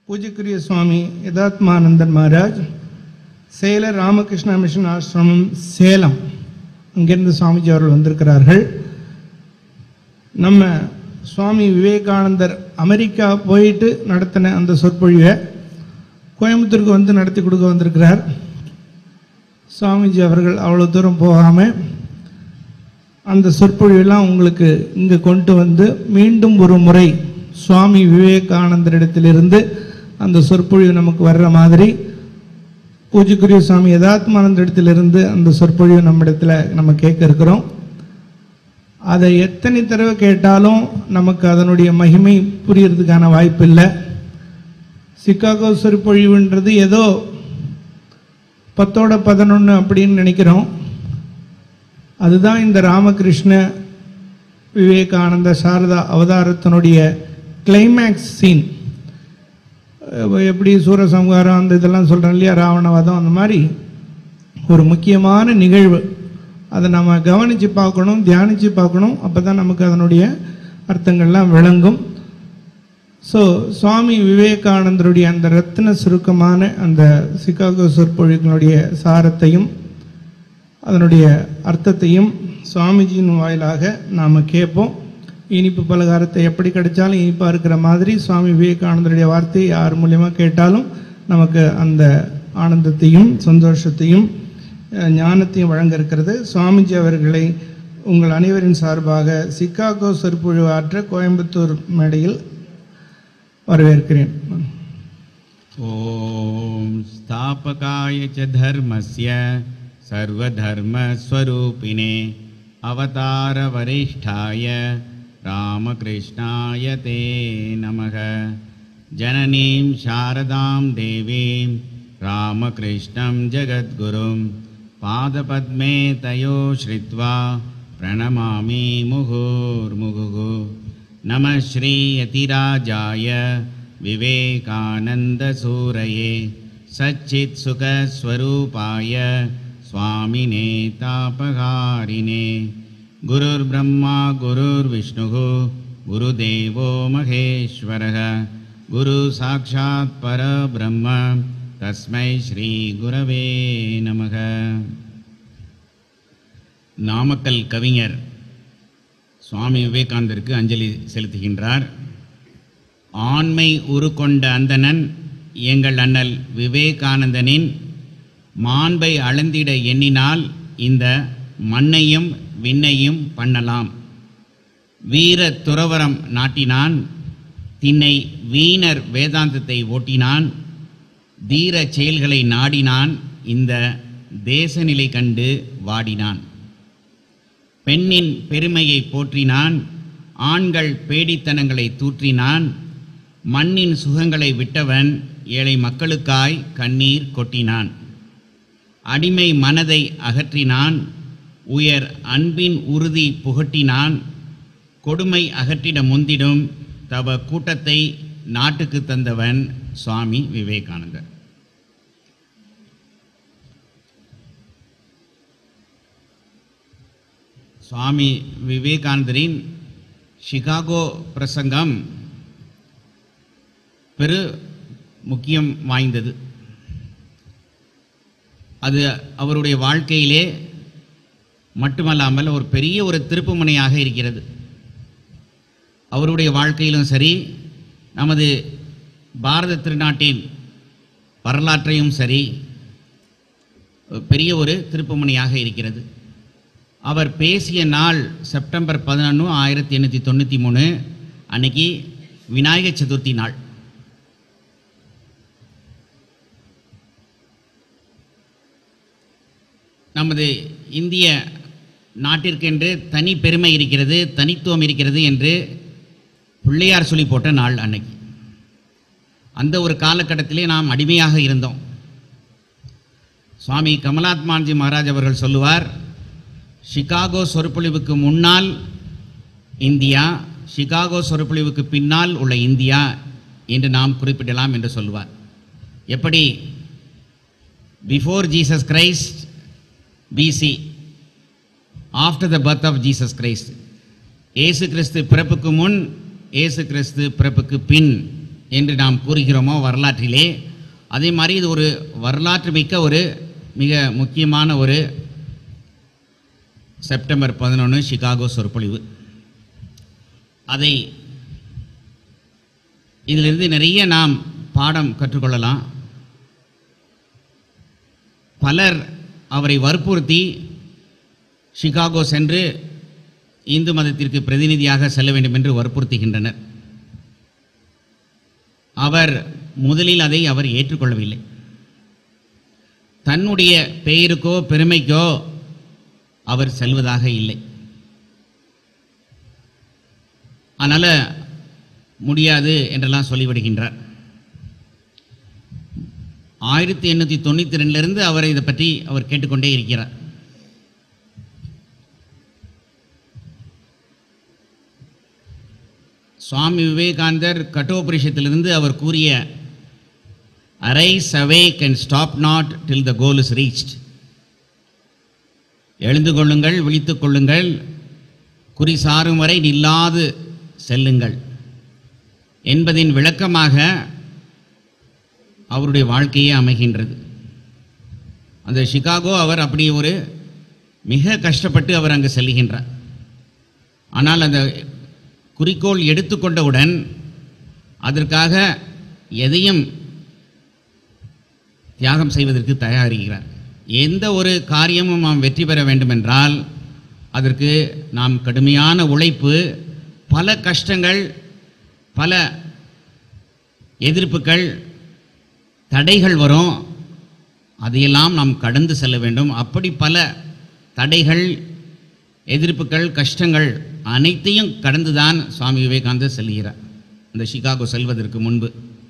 பூஜ்யக்குரிய சுவாமி யதாத்மானந்தன் மகாராஜ் சேலர் ராமகிருஷ்ணா மிஷன் ஆசிரமம் சேலம் அங்கிருந்து சுவாமிஜி அவர்கள் வந்திருக்கிறார்கள் நம்ம சுவாமி விவேகானந்தர் அமெரிக்கா போயிட்டு நடத்தின அந்த சொற்பொழிவை கோயம்புத்தூருக்கு வந்து நடத்தி கொடுக்க வந்திருக்கிறார் சுவாமிஜி அவர்கள் அவ்வளோ தூரம் போகாமல் அந்த சொற்பொழிவெல்லாம் உங்களுக்கு இங்கே கொண்டு வந்து மீண்டும் ஒரு முறை சுவாமி விவேகானந்தரிடத்திலிருந்து அந்த சொற்பொழிவு நமக்கு வர்ற மாதிரி பூஜைக்குரிய சுவாமி யதாத்மானந்தரிடத்திலிருந்து அந்த சொற்பொழிவு நம்மிடத்துல நம்ம கேட்க இருக்கிறோம் அதை எத்தனை தடவை கேட்டாலும் நமக்கு அதனுடைய மகிமை புரியறதுக்கான வாய்ப்பு இல்லை சிக்காகோ சொற்பொழிவுன்றது ஏதோ பத்தோட பதினொன்று அப்படின்னு நினைக்கிறோம் அதுதான் இந்த ராமகிருஷ்ண விவேகானந்த சாரதா அவதாரத்தினுடைய கிளைமேக்ஸ் சீன் எப்படி சூரசம்ஹாரம் அந்த இதெல்லாம் சொல்கிறோம் இல்லையா ராவணவதம் அந்த மாதிரி ஒரு முக்கியமான நிகழ்வு அதை நம்ம கவனித்து பார்க்கணும் தியானித்து பார்க்கணும் அப்போ தான் நமக்கு அதனுடைய அர்த்தங்கள்லாம் விளங்கும் ஸோ சுவாமி விவேகானந்தருடைய அந்த ரத்தின சுருக்கமான அந்த சிகாகோ சொற்பொழிகளுடைய சாரத்தையும் அதனுடைய அர்த்தத்தையும் சுவாமிஜியின் வாயிலாக நாம் கேட்போம் இனிப்பு பலகாரத்தை எப்படி கிடைச்சாலும் இனிப்பாக இருக்கிற மாதிரி சுவாமி விவேகானந்தருடைய வார்த்தையை யார் மூலியமாக கேட்டாலும் நமக்கு அந்த ஆனந்தத்தையும் சந்தோஷத்தையும் அஹ், ஞானத்தையும் வழங்க இருக்கிறது சுவாமிஜி அவர்களை உங்கள் அனைவரின் சார்பாக சிக்காகோ சொற்பொழிவு ஆற்ற கோயம்புத்தூர் மேடையில் வரவேற்கிறேன் ॐ स्थापकाय च धर्मस्य सर्वधर्मस्वरूपिणे अवतारवरिष्ठाय रामकृष्णाय ते नमः जननीं शारदां देवीं रामकृष्णं जगद्गुरुं पादपद्मे तयो श्रित्वा प्रणमामि मुहुर्मुहुः नमः श्रीयतिराजाय विवेकानन्दसूरये सच्चित्सुखस्वरूपाय स्वामिने तापहारिणे गुरुर्ब्रह्मा गुरुर्विष्णुः गुरुदेवो महेश्वरः गुरुसाक्षात् परब्रह्म तस्मै श्रीगुरवे नमः நாமக்கல் கவிஞர் சுவாமி விவேகானந்தருக்கு அஞ்சலி செலுத்துகின்றார் ஆண்மை உருக்கொண்ட அந்தணன் எங்கள் அண்ணல் விவேகானந்தனின் மாண்பை அளந்திட எண்ணினால் இந்த மண்ணையும் விண்ணையும் பண்ணலாம் வீர துறவரம் நாட்டினான் திண்ணை வீணர் வேதாந்தத்தை ஓட்டினான் தீர செயல்களை நாடினான் இந்த தேசநிலை கண்டு வாடினான் பெண்ணின் பெருமையை போற்றினான் ஆண்கள் பேடித்தனங்களை தூற்றினான் மண்ணின் சுகங்களை விட்டவன் ஏழை மக்களுக்காய் கண்ணீர் கொட்டினான் அடிமை மனதை அகற்றினான் உயர் அன்பின் உறுதி புகட்டினான் கொடுமை அகற்றிட முந்திடும் தவ கூட்டத்தை நாட்டுக்கு தந்தவன் சுவாமி விவேகானந்தர் சுவாமி விவேகானந்தரின் சிகாகோ பிரசங்கம் பெரு முக்கியம் வாய்ந்தது அது அவருடைய வாழ்க்கையிலே மட்டுமல்லாமல் ஒரு பெரிய ஒரு திருப்புமுனையாக இருக்கிறது அவருடைய வாழ்க்கையிலும் சரி நமது பாரத திருநாட்டின் வரலாற்றையும் சரி பெரிய ஒரு திருப்புமுனையாக இருக்கிறது அவர் பேசிய நாள் செப்டம்பர் பதினொன்று ஆயிரத்தி எண்ணூற்றி தொண்ணூற்றி மூணு அன்னைக்கு விநாயக சதுர்த்தி நாள் நமது இந்திய நாட்டிற்கென்று தனி பெருமை இருக்கிறது தனித்துவம் இருக்கிறது என்று பிள்ளையார் சொல்லி போட்ட நாள் அன்னைக்கு அந்த ஒரு காலகட்டத்திலே நாம் அடிமையாக இருந்தோம் சுவாமி கமலாத்மான்ஜி மகாராஜ் அவர்கள் சொல்லுவார் சிகாகோ சொற்பொழிவுக்கு முன்னால் இந்தியா சிகாகோ சொற்பொழிவுக்கு பின்னால் உள்ள இந்தியா என்று நாம் குறிப்பிடலாம் என்று சொல்லுவார் எப்படி before Jesus Christ BC after the birth of Jesus Christ இயேசு கிறிஸ்து பிறப்புக்கு முன் இயேசு கிறிஸ்து பிறப்புக்கு பின் என்று நாம் கூறுகிறோமோ வரலாற்றிலே அதே மாதிரி இது ஒரு வரலாற்று மிக்க ஒரு மிக முக்கியமான ஒரு செப்டம்பர் பதினொன்று சிகாகோ சொற்பொழிவு அதை இதிலிருந்து நிறைய நாம் பாடம் கற்றுக்கொள்ளலாம் பலர் அவரை வற்புறுத்தி சிகாகோ சென்று இந்து மதத்திற்கு பிரதிநிதியாக செல்ல வேண்டும் என்று வற்புறுத்துகின்றனர் அவர் முதலில் அதை அவர் ஏற்றுக்கொள்ளவில்லை தன்னுடைய பெயருக்கோ பெருமைக்கோ அவர் செல்வதாக இல்லை அதனால் முடியாது என்றெல்லாம் சொல்லிவிடுகின்றார் ஆயிரத்தி எண்ணூற்றி தொண்ணூற்றி ரெண்டுலேருந்து அவர் இதை பற்றி அவர் கேட்டுக்கொண்டே இருக்கிறார் சுவாமி விவேகானந்தர் கட்டோபரிஷத்திலிருந்து அவர் கூறிய arise awake and stop not till the goal is reached எழுந்து கொள்ளுங்கள் விழித்துக் கொள்ளுங்கள் குறி சாரும் வரை நில்லாது செல்லுங்கள் என்பதின் விளக்கமாக அவருடைய வாழ்க்கையே அமைகின்றது அந்த சிகாகோ அவர் அப்படி ஒரு மிக கஷ்டப்பட்டு அவர் அங்கு செல்லுகின்றார் ஆனால் அந்த குறிக்கோள் எடுத்துக்கொண்டவுடன் அதற்காக எதையும் தியாகம் செய்வதற்கு தயாரிக்கிறார் எந்த ஒரு காரியமும் நாம் வெற்றி பெற வேண்டுமென்றால் அதற்கு நாம் கடுமையான உழைப்பு பல கஷ்டங்கள் பல எதிர்ப்புகள் தடைகள் வரும் அதையெல்லாம் நாம் கடந்து செல்ல வேண்டும் அப்படி பல தடைகள் எதிர்ப்புகள் கஷ்டங்கள் அனைத்தையும் கடந்துதான் சுவாமி விவேகானந்தர் செல்கிறார் இந்த சிகாகோ செல்வதற்கு முன்பு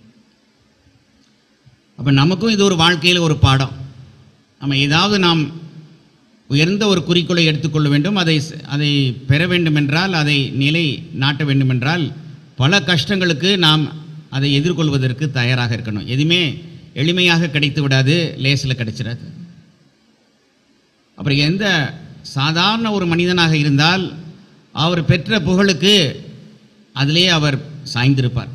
அப்போ நமக்கும் இது ஒரு வாழ்க்கையில் ஒரு பாடம் நம்ம ஏதாவது நாம் உயர்ந்த ஒரு குறிக்கோளை எடுத்துக்கொள்ள வேண்டும் அதை அதை பெற வேண்டுமென்றால் அதை நிலை நாட்ட வேண்டுமென்றால் பல கஷ்டங்களுக்கு நாம் அதை எதிர்கொள்வதற்கு தயாராக இருக்கணும் எதுவுமே எளிமையாக கிடைத்து விடாது லேசில் கிடைச்சிடாது அப்புறம் எந்த சாதாரண ஒரு மனிதனாக இருந்தால் அவர் பெற்ற புகழுக்கு அதிலே அவர் சாய்ந்திருப்பார்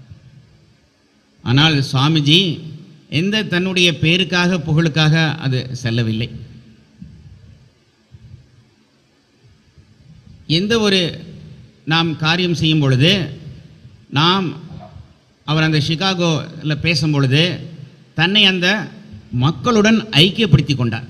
ஆனால் சுவாமிஜி எந்த தன்னுடைய பேருக்காக புகழுக்காக அது செல்லவில்லை எந்த ஒரு நாம் காரியம் செய்யும் பொழுது நாம் அவர் அந்த சிகாகோவில் பேசும் பொழுது தன்னை அந்த மக்களுடன் ஐக்கியப்படுத்தி கொண்டார்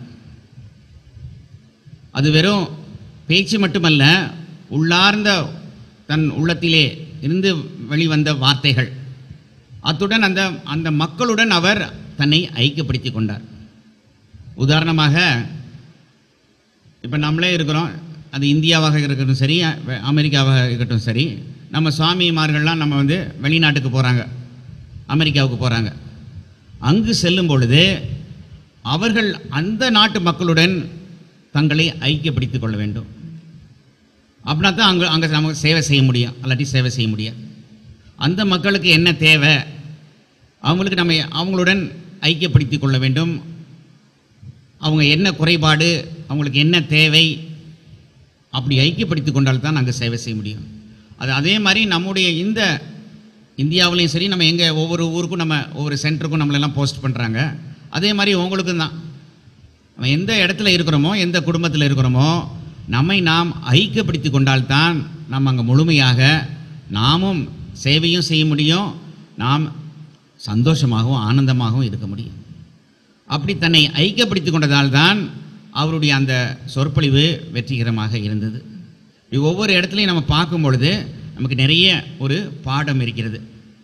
அது வெறும் பேச்சு மட்டுமல்ல உள்ளார்ந்த தன் உள்ளத்திலே இருந்து வெளிவந்த வார்த்தைகள் அத்துடன் அந்த அந்த மக்களுடன் அவர் தன்னை ஐக்கியப்படுத்தி கொண்டார் உதாரணமாக இப்போ நம்மளே இருக்கிறோம் அது இந்தியாவாக இருக்கட்டும் சரி அ- அமெரிக்காவாக இருக்கட்டும் சரி நம்ம சுவாமிமார்கள்லாம் நம்ம வந்து வெளிநாட்டுக்கு போகிறாங்க அமெரிக்காவுக்கு போகிறாங்க அங்கு செல்லும் பொழுது அவர்கள் அந்த நாட்டு மக்களுடன் தங்களை ஐக்கியப்படுத்திக் கொள்ள வேண்டும் அப்படின்னா தான் அங்கே அங்கே நமக்கு சேவை செய்ய முடியும் அல்லாட்டி சேவை செய்ய முடியாது அந்த மக்களுக்கு என்ன தேவை அவங்களுக்கு நம்ம அவங்களுடன் ஐக்கியப்படுத்திக் கொள்ள வேண்டும் அவங்க என்ன குறைபாடு அவங்களுக்கு என்ன தேவை அப்படி ஐக்கியப்படுத்தி கொண்டால் தான் நாங்கள் சேவை செய்ய முடியும் அது அதே மாதிரி நம்முடைய இந்த இந்தியாவிலையும் சரி நம்ம எங்கே ஒவ்வொரு ஊருக்கும் நம்ம ஒவ்வொரு சென்டருக்கும் நம்மளெல்லாம் போஸ்ட் பண்ணுறாங்க அதே மாதிரி உங்களுக்கும் தான் நம்ம எந்த இடத்துல இருக்கிறோமோ எந்த குடும்பத்தில் இருக்கிறோமோ நம்மை நாம் ஐக்கியப்படுத்தி கொண்டால்தான் நம்ம அங்கே முழுமையாக நாமும் சேவையும் செய்ய முடியும் நாம் சந்தோஷமாகவும் ஆனந்தமாகவும் இருக்க முடியும் அப்படி தன்னை ஐக்கியப்படுத்தி கொண்டதால் தான் அவருடைய அந்த சொற்பொழிவு வெற்றிகரமாக இருந்தது இப்படி ஒவ்வொரு இடத்துலையும் நம்ம பார்க்கும் பொழுது நமக்கு நிறைய ஒரு பாடம் இருக்கிறது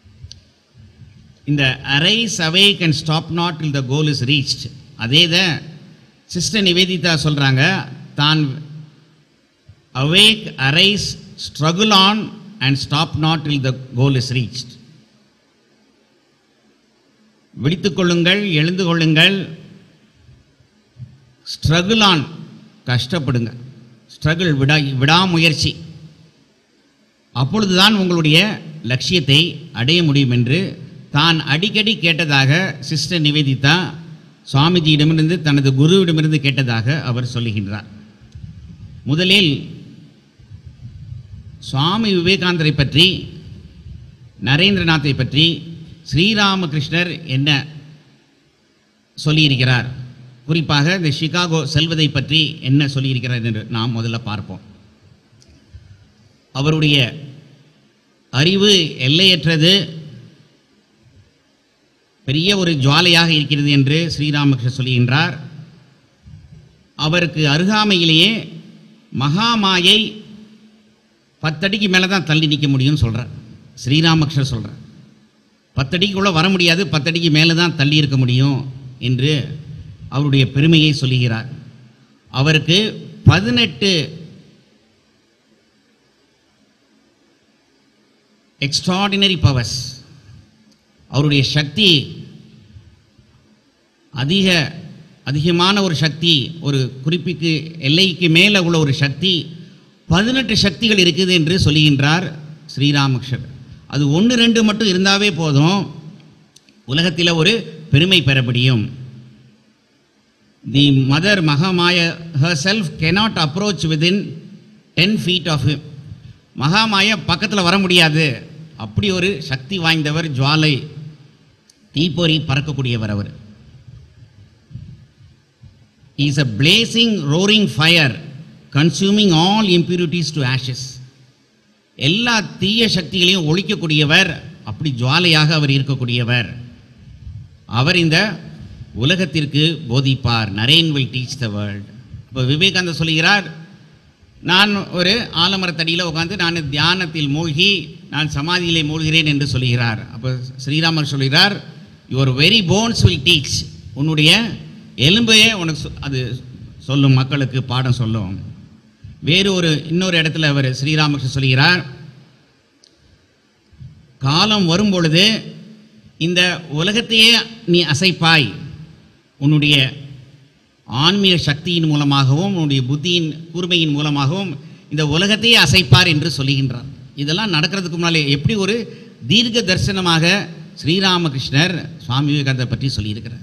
இந்த arise awake and stop not till the goal is reached அதே தான் சிஸ்டர் நிவேதிதா சொல்கிறாங்க தான் awake arise struggle on and stop not till the goal is reached விழித்துக் கொள்ளுங்கள் எழுந்து கொள்ளுங்கள் ஸ்ட்ரகுள் ஆன் கஷ்டப்படுங்க ஸ்ட்ரகிள் விடா விடாமுயற்சி அப்பொழுதுதான் உங்களுடைய லட்சியத்தை அடைய முடியும் என்று தான் அடிக்கடி கேட்டதாக சிஸ்டர் நிவேதிதா சுவாமிஜியிடமிருந்து தனது குருவிடமிருந்து கேட்டதாக அவர் சொல்லுகின்றார் முதலில் சுவாமி விவேகானந்தரை பற்றி நரேந்திரநாத்தை பற்றி ஸ்ரீராமகிருஷ்ணர் என்ன சொல்லியிருக்கிறார் குறிப்பாக இந்த சிகாகோ செல்வதை பற்றி என்ன சொல்லியிருக்கிறார் என்று நாம் முதல்ல பார்ப்போம் அவருடைய அறிவு எல்லையற்றது பெரிய ஒரு ஜுவாலையாக இருக்கிறது என்று ஸ்ரீராமகிருஷ்ணர் சொல்லுகின்றார் அவருக்கு அருகாமையிலேயே மகாமாயை பத்தடிக்கு மேலே தான் தள்ளி நிற்க முடியும்னு சொல்கிறார் ஸ்ரீராமகிருஷ்ணர் சொல்கிறார் பத்தடிக்குள்ளே வர முடியாது பத்தடிக்கு மேலே தான் தள்ளி இருக்க முடியும் என்று அவருடைய பெருமையை சொல்லுகிறார் அவருக்கு பதினெட்டு எக்ஸ்ட்ராடினரி பவர்ஸ் அவருடைய சக்தி அதிக அதிகமான ஒரு சக்தி ஒரு குறிப்பிற்கு எல்லைக்கு மேலே உள்ள ஒரு சக்தி பதினெட்டு சக்திகள் இருக்குது என்று சொல்லுகின்றார் ஸ்ரீராமகிருஷ்ணர் அது ஒன்று ரெண்டு மட்டும் இருந்தாவே போதும் உலகத்தில் ஒரு பெருமை பெற முடியும் தி mother மகாமாய her self cannot approach within ten feet of மகாமாய பக்கத்தில் வர முடியாது அப்படி ஒரு சக்தி வாய்ந்தவர் ஜுவாலை தீப்பொறி பறக்கக்கூடியவர் அவர் is a placing roaring fire consuming all impurities to ashes எல்லா தீய சக்திகளையும் ஒழிக்கக்கூடியவர் அப்படி ஜுவாலையாக அவர் இருக்கக்கூடியவர் அவர் இந்த உலகத்திற்கு போதிப்பார் Naren will teach the world இப்போ விவேகானந்தர் சொல்லுகிறார் நான் ஒரு ஆலமரத்தடியில் உட்காந்து நான் தியானத்தில் மூழ்கி நான் சமாதியிலே மூழ்கிறேன் என்று சொல்லுகிறார் அப்போ ஸ்ரீராமர் சொல்கிறார் your very bones will teach உன்னுடைய எலும்பையே உனக்கு சொ- அது சொல்லும் மக்களுக்கு பாடம் சொல்லும் வேறு ஒரு இன்னொரு இடத்துல அவர் ஸ்ரீராமகிருஷ்ணர் சொல்கிறார் காலம் வரும் பொழுது இந்த உலகத்தையே நீ அசைப்பாய் உன்னுடைய ஆன்மீக சக்தியின் மூலமாகவும் உன்னுடைய புத்தியின் கூர்மையின் மூலமாகவும் இந்த உலகத்தையே அசைப்பார் என்று சொல்லுகின்றார் இதெல்லாம் நடக்கிறதுக்கு முன்னாலே எப்படி ஒரு தீர்க்க தரிசனமாக ஸ்ரீராமகிருஷ்ணர் சுவாமி விவேகானந்தர் பற்றி சொல்லியிருக்கிறார்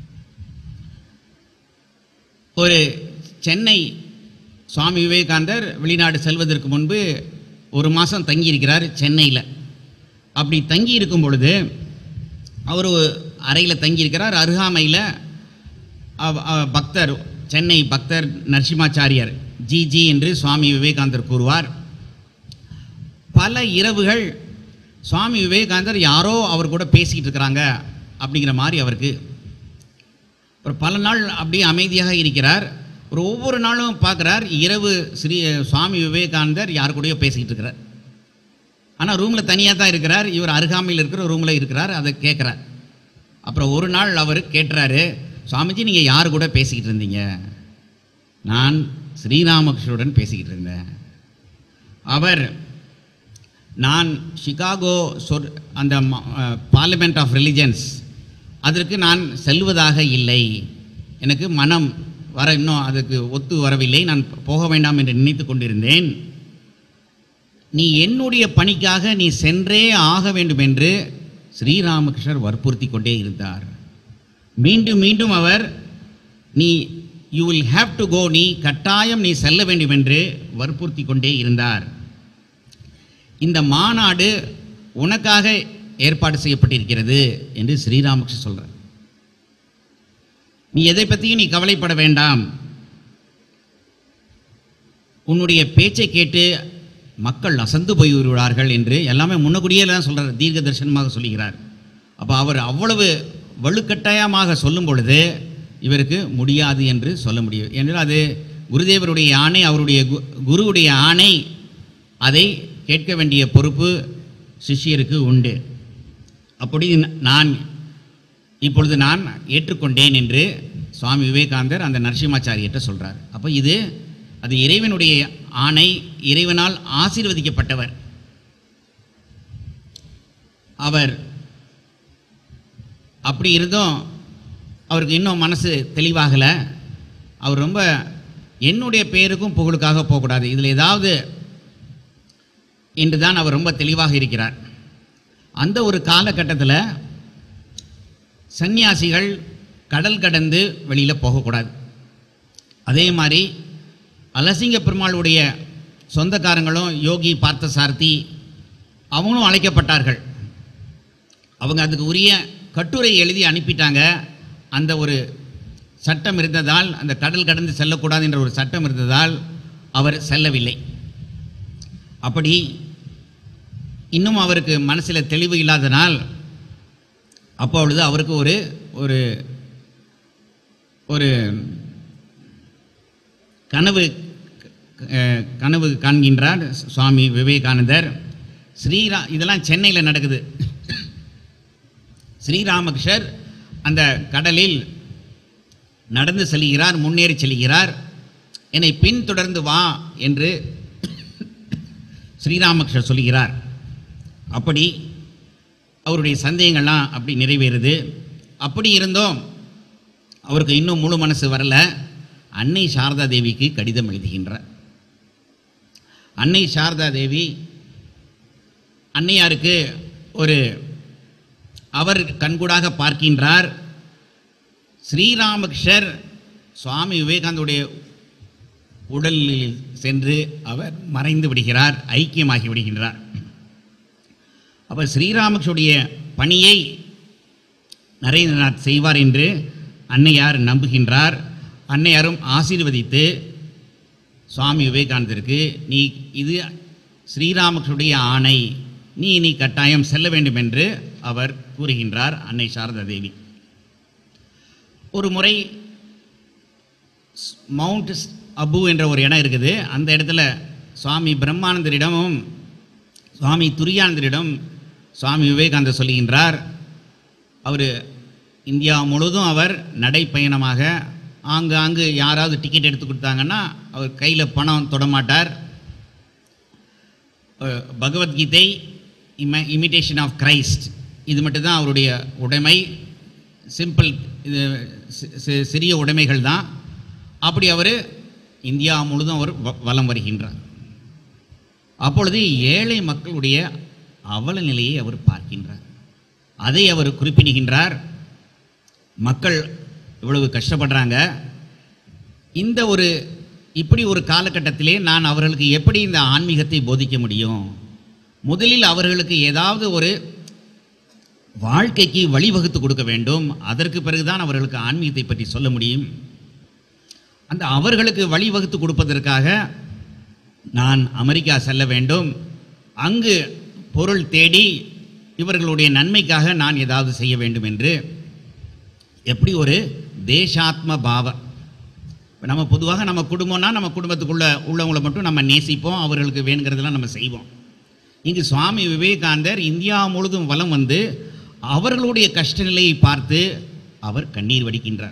ஒரு சென்னை சுவாமி விவேகானந்தர் வெளிநாடு செல்வதற்கு முன்பு ஒரு மாதம் தங்கியிருக்கிறார் சென்னையில் அப்படி தங்கி இருக்கும் பொழுது அவர் அறையில் தங்கியிருக்கிறார் அருகாமையில் அவ- அவ- பக்தர் சென்னை பக்தர் நரசிம்மாச்சாரியார் ஜி ஜி என்று சுவாமி விவேகானந்தர் கூறுவார் பல இரவுகள் சுவாமி விவேகானந்தர் யாரோ அவர் கூட பேசிக்கிட்டு இருக்கிறாங்க அப்படிங்கிற மாதிரி அவருக்கு ஒரு பல நாள் அப்படியே அமைதியாக இருக்கிறார் ஒரு ஒவ்வொரு நாளும் பார்க்குறார் இரவு ஸ்ரீ சுவாமி விவேகானந்தர் யார் கூடயோ பேசிக்கிட்டு இருக்கிறார் ஆனால் ரூமில் தனியாக தான் இருக்கிறார் இவர் அருகாமையில் இருக்கிற ரூமில் இருக்கிறார் அதை கேட்குறார் அப்புறம் ஒரு நாள் அவர் கேட்டுறாரு சுவாமிஜி நீங்கள் யார் கூட பேசிக்கிட்டு இருந்தீங்க நான் ஸ்ரீராமகிருஷ்ணருடன் பேசிக்கிட்டு இருந்தேன் அவர் நான் சிகாகோ சொர் அந்த பார்லிமெண்ட் ஆஃப் ரிலிஜன்ஸ் அதற்கு நான் செல்வதாக இல்லை எனக்கு மனம் வர இன்னும் அதுக்கு ஒத்து வரவில்லை நான் போக வேண்டாம் என்று நினைத்து கொண்டிருந்தேன் நீ என்னுடைய பணிக்காக நீ சென்றே ஆக வேண்டும் என்று ஸ்ரீராமகிருஷ்ணர் வற்புறுத்தி கொண்டே இருந்தார் மீண்டும் மீண்டும் அவர் நீ you will have to go நீ கட்டாயம் நீ செல்ல வேண்டும் என்று வற்புறுத்தி கொண்டே இருந்தார் இந்த மாநாடு உனக்காக ஏற்பாடு செய்யப்பட்டிருக்கிறது என்று ஸ்ரீராமகிருஷ்ணர் சொல்றார் நீ எதை பற்றியும் நீ கவலைப்பட வேண்டாம் உன்னுடைய பேச்சை கேட்டு மக்கள் அசந்து போய் விடுவார்கள் என்று எல்லாமே முன்னக்கூடியே தான் சொல்கிறார் தீர்க்க தரிசனமாக சொல்லுகிறார் அப்போ அவர் அவ்வளவு வலுக்கட்டாயமாக சொல்லும் பொழுது இவருக்கு முடியாது என்று சொல்ல முடியும் என்றால் அது குருதேவருடைய ஆணை அவருடைய கு- குருவுடைய ஆணை அதை கேட்க வேண்டிய பொறுப்பு சிஷ்யருக்கு உண்டு அப்படி ந- நான் இப்பொழுது நான் ஏற்றுக்கொண்டேன் என்று சுவாமி விவேகானந்தர் அந்த நரசிம்மாச்சாரியர்கிட்ட சொல்றார் அப்போ இது அது இறைவனுடைய ஆணை இறைவனால் ஆசீர்வதிக்கப்பட்டவர் அவர் அப்படி இருந்தும் அவருக்கு இன்னும் மனசு தெளிவாகலை அவர் ரொம்ப என்னுடைய பேருக்கும் புகழுக்காக போகக்கூடாது இதில் ஏதாவது என்று தான் அவர் ரொம்ப தெளிவாக இருக்கிறார் அந்த ஒரு காலகட்டத்தில் சந்நியாசிகள் கடல் கடந்து வெளியில் போகக்கூடாது அதே மாதிரி அலசிங்க பெருமாளுடைய சொந்தக்காரங்களும் யோகி பார்த்தசாரதி அவங்களும் அழைக்கப்பட்டார்கள் அவங்க அதுக்கு உரிய கட்டுரை எழுதி அனுப்பிட்டாங்க அந்த ஒரு சட்டம் இருந்ததால் அந்த கடல் கடந்து செல்லக்கூடாது என்ற ஒரு சட்டம் இருந்ததால் அவர் செல்லவில்லை அப்படி இன்னும் அவருக்கு மனசில் தெளிவு இல்லாதனால் அப்பொழுது அவருக்கு ஒரு ஒரு ஒரு கனவு அஹ், கனவு காண்கின்றார் சுவாமி விவேகானந்தர் ஸ்ரீரா இதெல்லாம் சென்னையில் நடக்குது ஸ்ரீராமகிருஷ்ணர் அந்த கடலில் நடந்து செல்கிறார் முன்னேறி செல்கிறார் என்னை பின்தொடர்ந்து வா என்று ஸ்ரீராமகிருஷ்ணர் சொல்கிறார் அப்படி அவருடைய சந்தேகங்கள்லாம் அப்படி நிறைவேறுது அப்படி இருந்தோம் அவருக்கு இன்னும் முழு மனசு வரல அன்னை சாரதா தேவிக்கு கடிதம் எழுதுகின்றார் அன்னை சாரதா தேவி அன்னையாருக்கு ஒரு அவர் கண்கூடாக பார்க்கின்றார் ஸ்ரீராமகிருஷ்ணர் சுவாமி விவேகானந்தருடைய உடலில் சென்று அவர் மறைந்து விடுகிறார் ஐக்கியமாகி விடுகின்றார் அவர் ஸ்ரீராமகிருஷ்ணருடைய பணியை நரேந்திரநாத் செய்வார் என்று அன்னையார் நம்புகின்றார் அன்னையாரும் ஆசீர்வதித்து சுவாமி விவேகானந்தருக்கு நீ இது ஸ்ரீராமகிருஷ்ணருடைய ஆணை நீ நீ கட்டாயம் செல்ல வேண்டும் என்று அவர் கூறுகின்றார் அன்னை சாரதா தேவி ஒரு முறை ஸ்- மவுண்ட் ஸ்- அபு என்ற ஒரு இடம் இருக்குது அந்த இடத்துல சுவாமி பிரம்மானந்தரிடமும் சுவாமி துரியானந்தரிடம் சுவாமி விவேகானந்தர் சொல்லுகின்றார் அவர் இந்தியா முழுவதும் அவர் நடைப்பயணமாக ஆங்காங்கு யாராவது டிக்கெட் எடுத்து கொடுத்தாங்கன்னா அவர் கையில் பணம் தொடமாட்டார் அஹ், பகவத்கீதை இம இமிட்டேஷன் ஆஃப் கிரைஸ்ட் இது மட்டும்தான் அவருடைய உடைமை சிம்பிள் இது சி- சி- சிறிய உடைமைகள் தான் அப்படி அவர் இந்தியா முழுதும் அவர் வ- வலம் வருகின்றார் அப்பொழுது ஏழை மக்களுடைய அவல நிலையை அவர் பார்க்கின்றார் அதை அவர் குறிப்பிடுகின்றார் மக்கள் இவ்வளவு கஷ்டப்படுறாங்க இந்த ஒரு இப்படி ஒரு காலகட்டத்திலே நான் அவர்களுக்கு எப்படி இந்த ஆன்மீகத்தை போதிக்க முடியும் முதலில் அவர்களுக்கு ஏதாவது ஒரு வாழ்க்கைக்கு வழிவகுத்து கொடுக்க வேண்டும் அதற்கு பிறகுதான் அவர்களுக்கு ஆன்மீகத்தை பற்றி சொல்ல முடியும் அந்த அவர்களுக்கு வழிவகுத்து கொடுப்பதற்காக நான் அமெரிக்கா செல்ல வேண்டும் அங்கு பொருள் தேடி இவர்களுடைய நன்மைக்காக நான் ஏதாவது செய்ய வேண்டும் என்று எப்படி ஒரு தேசாத்ம பாவம் இப்ப நம்ம பொதுவாக நம்ம குடும்பம்னா நம்ம குடும்பத்துக்குள்ள உள்ளவங்களை மட்டும் நம்ம நேசிப்போம் அவர்களுக்கு வேணுங்கிறதெல்லாம் நம்ம செய்வோம் இங்கு சுவாமி விவேகானந்தர் இந்தியா முழுதும் வலம் வந்து அவர்களுடைய கஷ்ட நிலையை பார்த்து அவர் கண்ணீர் வடிக்கின்றார்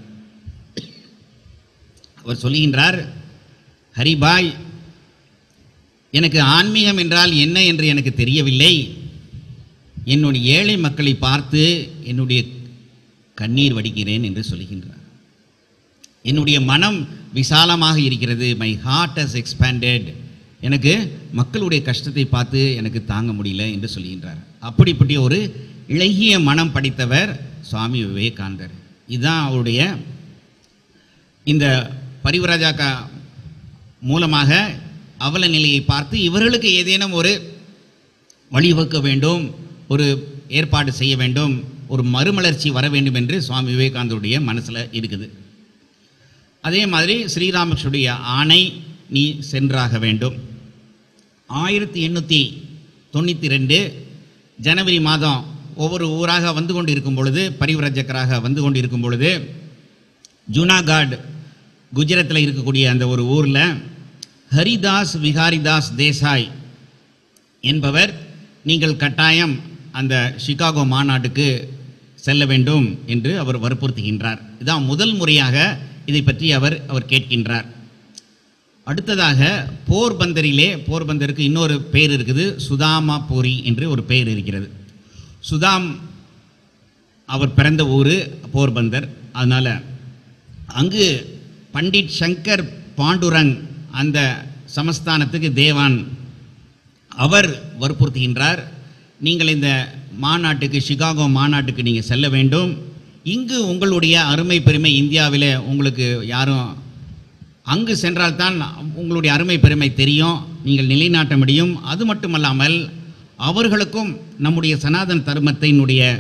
அவர் சொல்லுகின்றார் ஹரிபாய் எனக்கு ஆன்மீகம் என்றால் என்ன என்று எனக்கு தெரியவில்லை என்னுடைய ஏழை மக்களை பார்த்து என்னுடைய கண்ணீர் வடிக்கிறேன் என்று சொல்லுகின்றார் என்னுடைய மனம் விசாலமாக இருக்கிறது மை ஹார்ட் has எக்ஸ்பேண்டட் எனக்கு மக்களுடைய கஷ்டத்தை பார்த்து எனக்கு தாங்க முடியல என்று சொல்லுகின்றார் அப்படிப்பட்ட ஒரு இளகிய மனம் படைத்தவர் சுவாமி விவேகானந்தர் இதுதான் அவருடைய இந்த பரிவராஜாக்கா மூலமாக அவல நிலையை பார்த்து இவர்களுக்கு ஏதேனும் ஒரு வழிவகுக்க வேண்டும் ஒரு ஏற்பாடு செய்ய வேண்டும் ஒரு மறுமலர்ச்சி வர வேண்டும் என்று சுவாமி விவேகானந்தருடைய மனசில் இருக்குது அதே மாதிரி ஸ்ரீராமகிருஷ்ணருடைய ஆணை நீ சென்றாக வேண்டும் ஆயிரத்தி எண்ணூற்றி தொண்ணூற்றி ரெண்டு ஜனவரி மாதம் ஒவ்வொரு ஊராக வந்து கொண்டு இருக்கும் பொழுது பரிவரஜக்கராக வந்து கொண்டு இருக்கும் பொழுது ஜூனாகாட் குஜராத்தில் இருக்கக்கூடிய அந்த ஒரு ஊரில் ஹரிதாஸ் விகாரிதாஸ் தேசாய் என்பவர் நீங்கள் கட்டாயம் அந்த சிகாகோ மாநாட்டுக்கு செல்ல வேண்டும் என்று அவர் வற்புறுத்துகின்றார் இதான் முதல் முறையாக இதை பற்றி அவர் அவர் கேட்கின்றார் அடுத்ததாக போர்பந்தரிலே போர்பந்தருக்கு இன்னொரு பேர் இருக்குது சுதாமா பூரி என்று ஒரு பெயர் இருக்கிறது சுதாம் அவர் பிறந்த ஊர் போர்பந்தர் அதனால் அங்கு பண்டிட் சங்கர் பாண்டுரங் அந்த சமஸ்தானத்துக்கு தேவான் அவர் வற்புறுத்துகின்றார் நீங்கள் இந்த மாநாட்டுக்கு சிகாகோ மாநாட்டுக்கு நீங்கள் செல்ல வேண்டும் இங்கு உங்களுடைய அருமை பெருமை இந்தியாவில் உங்களுக்கு யாரும் அங்கு சென்றால்தான் உங்களுடைய அருமை பெருமை தெரியும் நீங்கள் நிலைநாட்ட முடியும் அது மட்டுமல்லாமல் அவர்களுக்கும் நம்முடைய சனாதன தர்மத்தினுடைய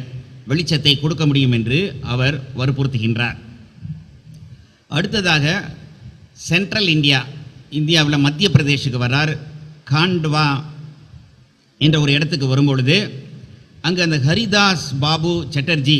வெளிச்சத்தை கொடுக்க முடியும் என்று அவர் வற்புறுத்துகின்றார் அடுத்ததாக சென்ட்ரல் இந்தியா இந்தியாவில் மத்திய பிரதேசுக்கு வர்றார் காண்ட்வா என்ற ஒரு இடத்துக்கு வரும்பொழுது அங்கு அந்த ஹரிதாஸ் பாபு சட்டர்ஜி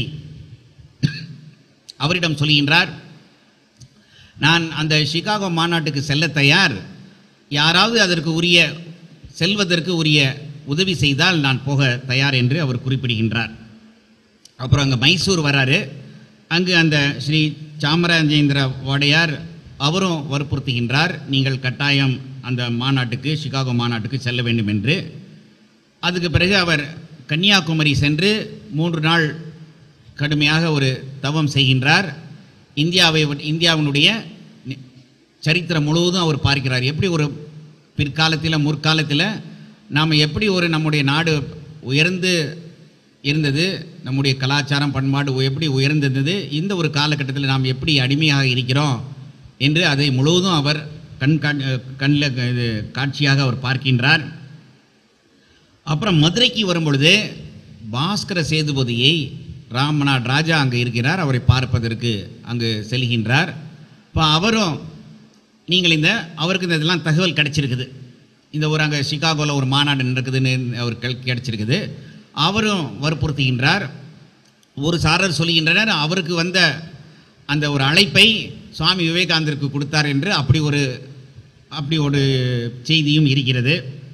அவரிடம் சொல்கின்றார் நான் அந்த சிகாகோ மாநாட்டுக்கு செல்ல தயார் யாராவது அதற்கு உரிய செல்வதற்கு உரிய உதவி செய்தால் நான் போக தயார் என்று அவர் குறிப்பிடுகின்றார் அப்புறம் அங்கே மைசூர் வராரு அங்கு அந்த ஸ்ரீ சாமராஜேந்திர வாடையார் அவரும் வற்புறுத்துகின்றார் நீங்கள் கட்டாயம் அந்த மாநாட்டுக்கு சிகாகோ மாநாட்டுக்கு செல்ல வேண்டும் என்று அதுக்கு பிறகு அவர் கன்னியாகுமரி சென்று மூன்று நாள் கடுமையாக ஒரு தவம் செய்கின்றார் இந்தியாவை இந்தியாவினுடைய நி- சரித்திரம் முழுவதும் அவர் பார்க்கிறார் எப்படி ஒரு பிற்காலத்தில் முற்காலத்தில் நாம் எப்படி ஒரு நம்முடைய நாடு உயர்ந்து இருந்தது நம்முடைய கலாச்சாரம் பண்பாடு உ- எப்படி உயர்ந்திருந்தது இந்த ஒரு காலகட்டத்தில் நாம் எப்படி அடிமையாக இருக்கிறோம் என்று அதை முழுவதும் அவர் கண் கண்ணில் இது காட்சியாக அவர் பார்க்கின்றார் அப்புறம் மதுரைக்கு வரும்பொழுது பாஸ்கர சேதுபதியை ராமநாட் ராஜா அங்கே இருக்கிறார் அவரை பார்ப்பதற்கு அங்கு செல்கின்றார் இப்போ அவரும் நீங்கள் இந்த அவருக்கு இந்த இதெல்லாம் தகவல் கிடைச்சிருக்குது இந்த ஒரு அங்கே சிகாகோவில் ஒரு மாநாடு நடக்குதுன்னு அவர் கிடைச்சிருக்குது அவரும் வற்புறுத்துகின்றார் ஒரு சாரர் சொல்லுகின்றனர் அவருக்கு வந்த அந்த ஒரு அழைப்பை சுவாமி விவேகானந்தருக்கு கொடுத்தார் என்று அப்படி ஒரு அப்படி ஒரு செய்தியும் இருக்கிறது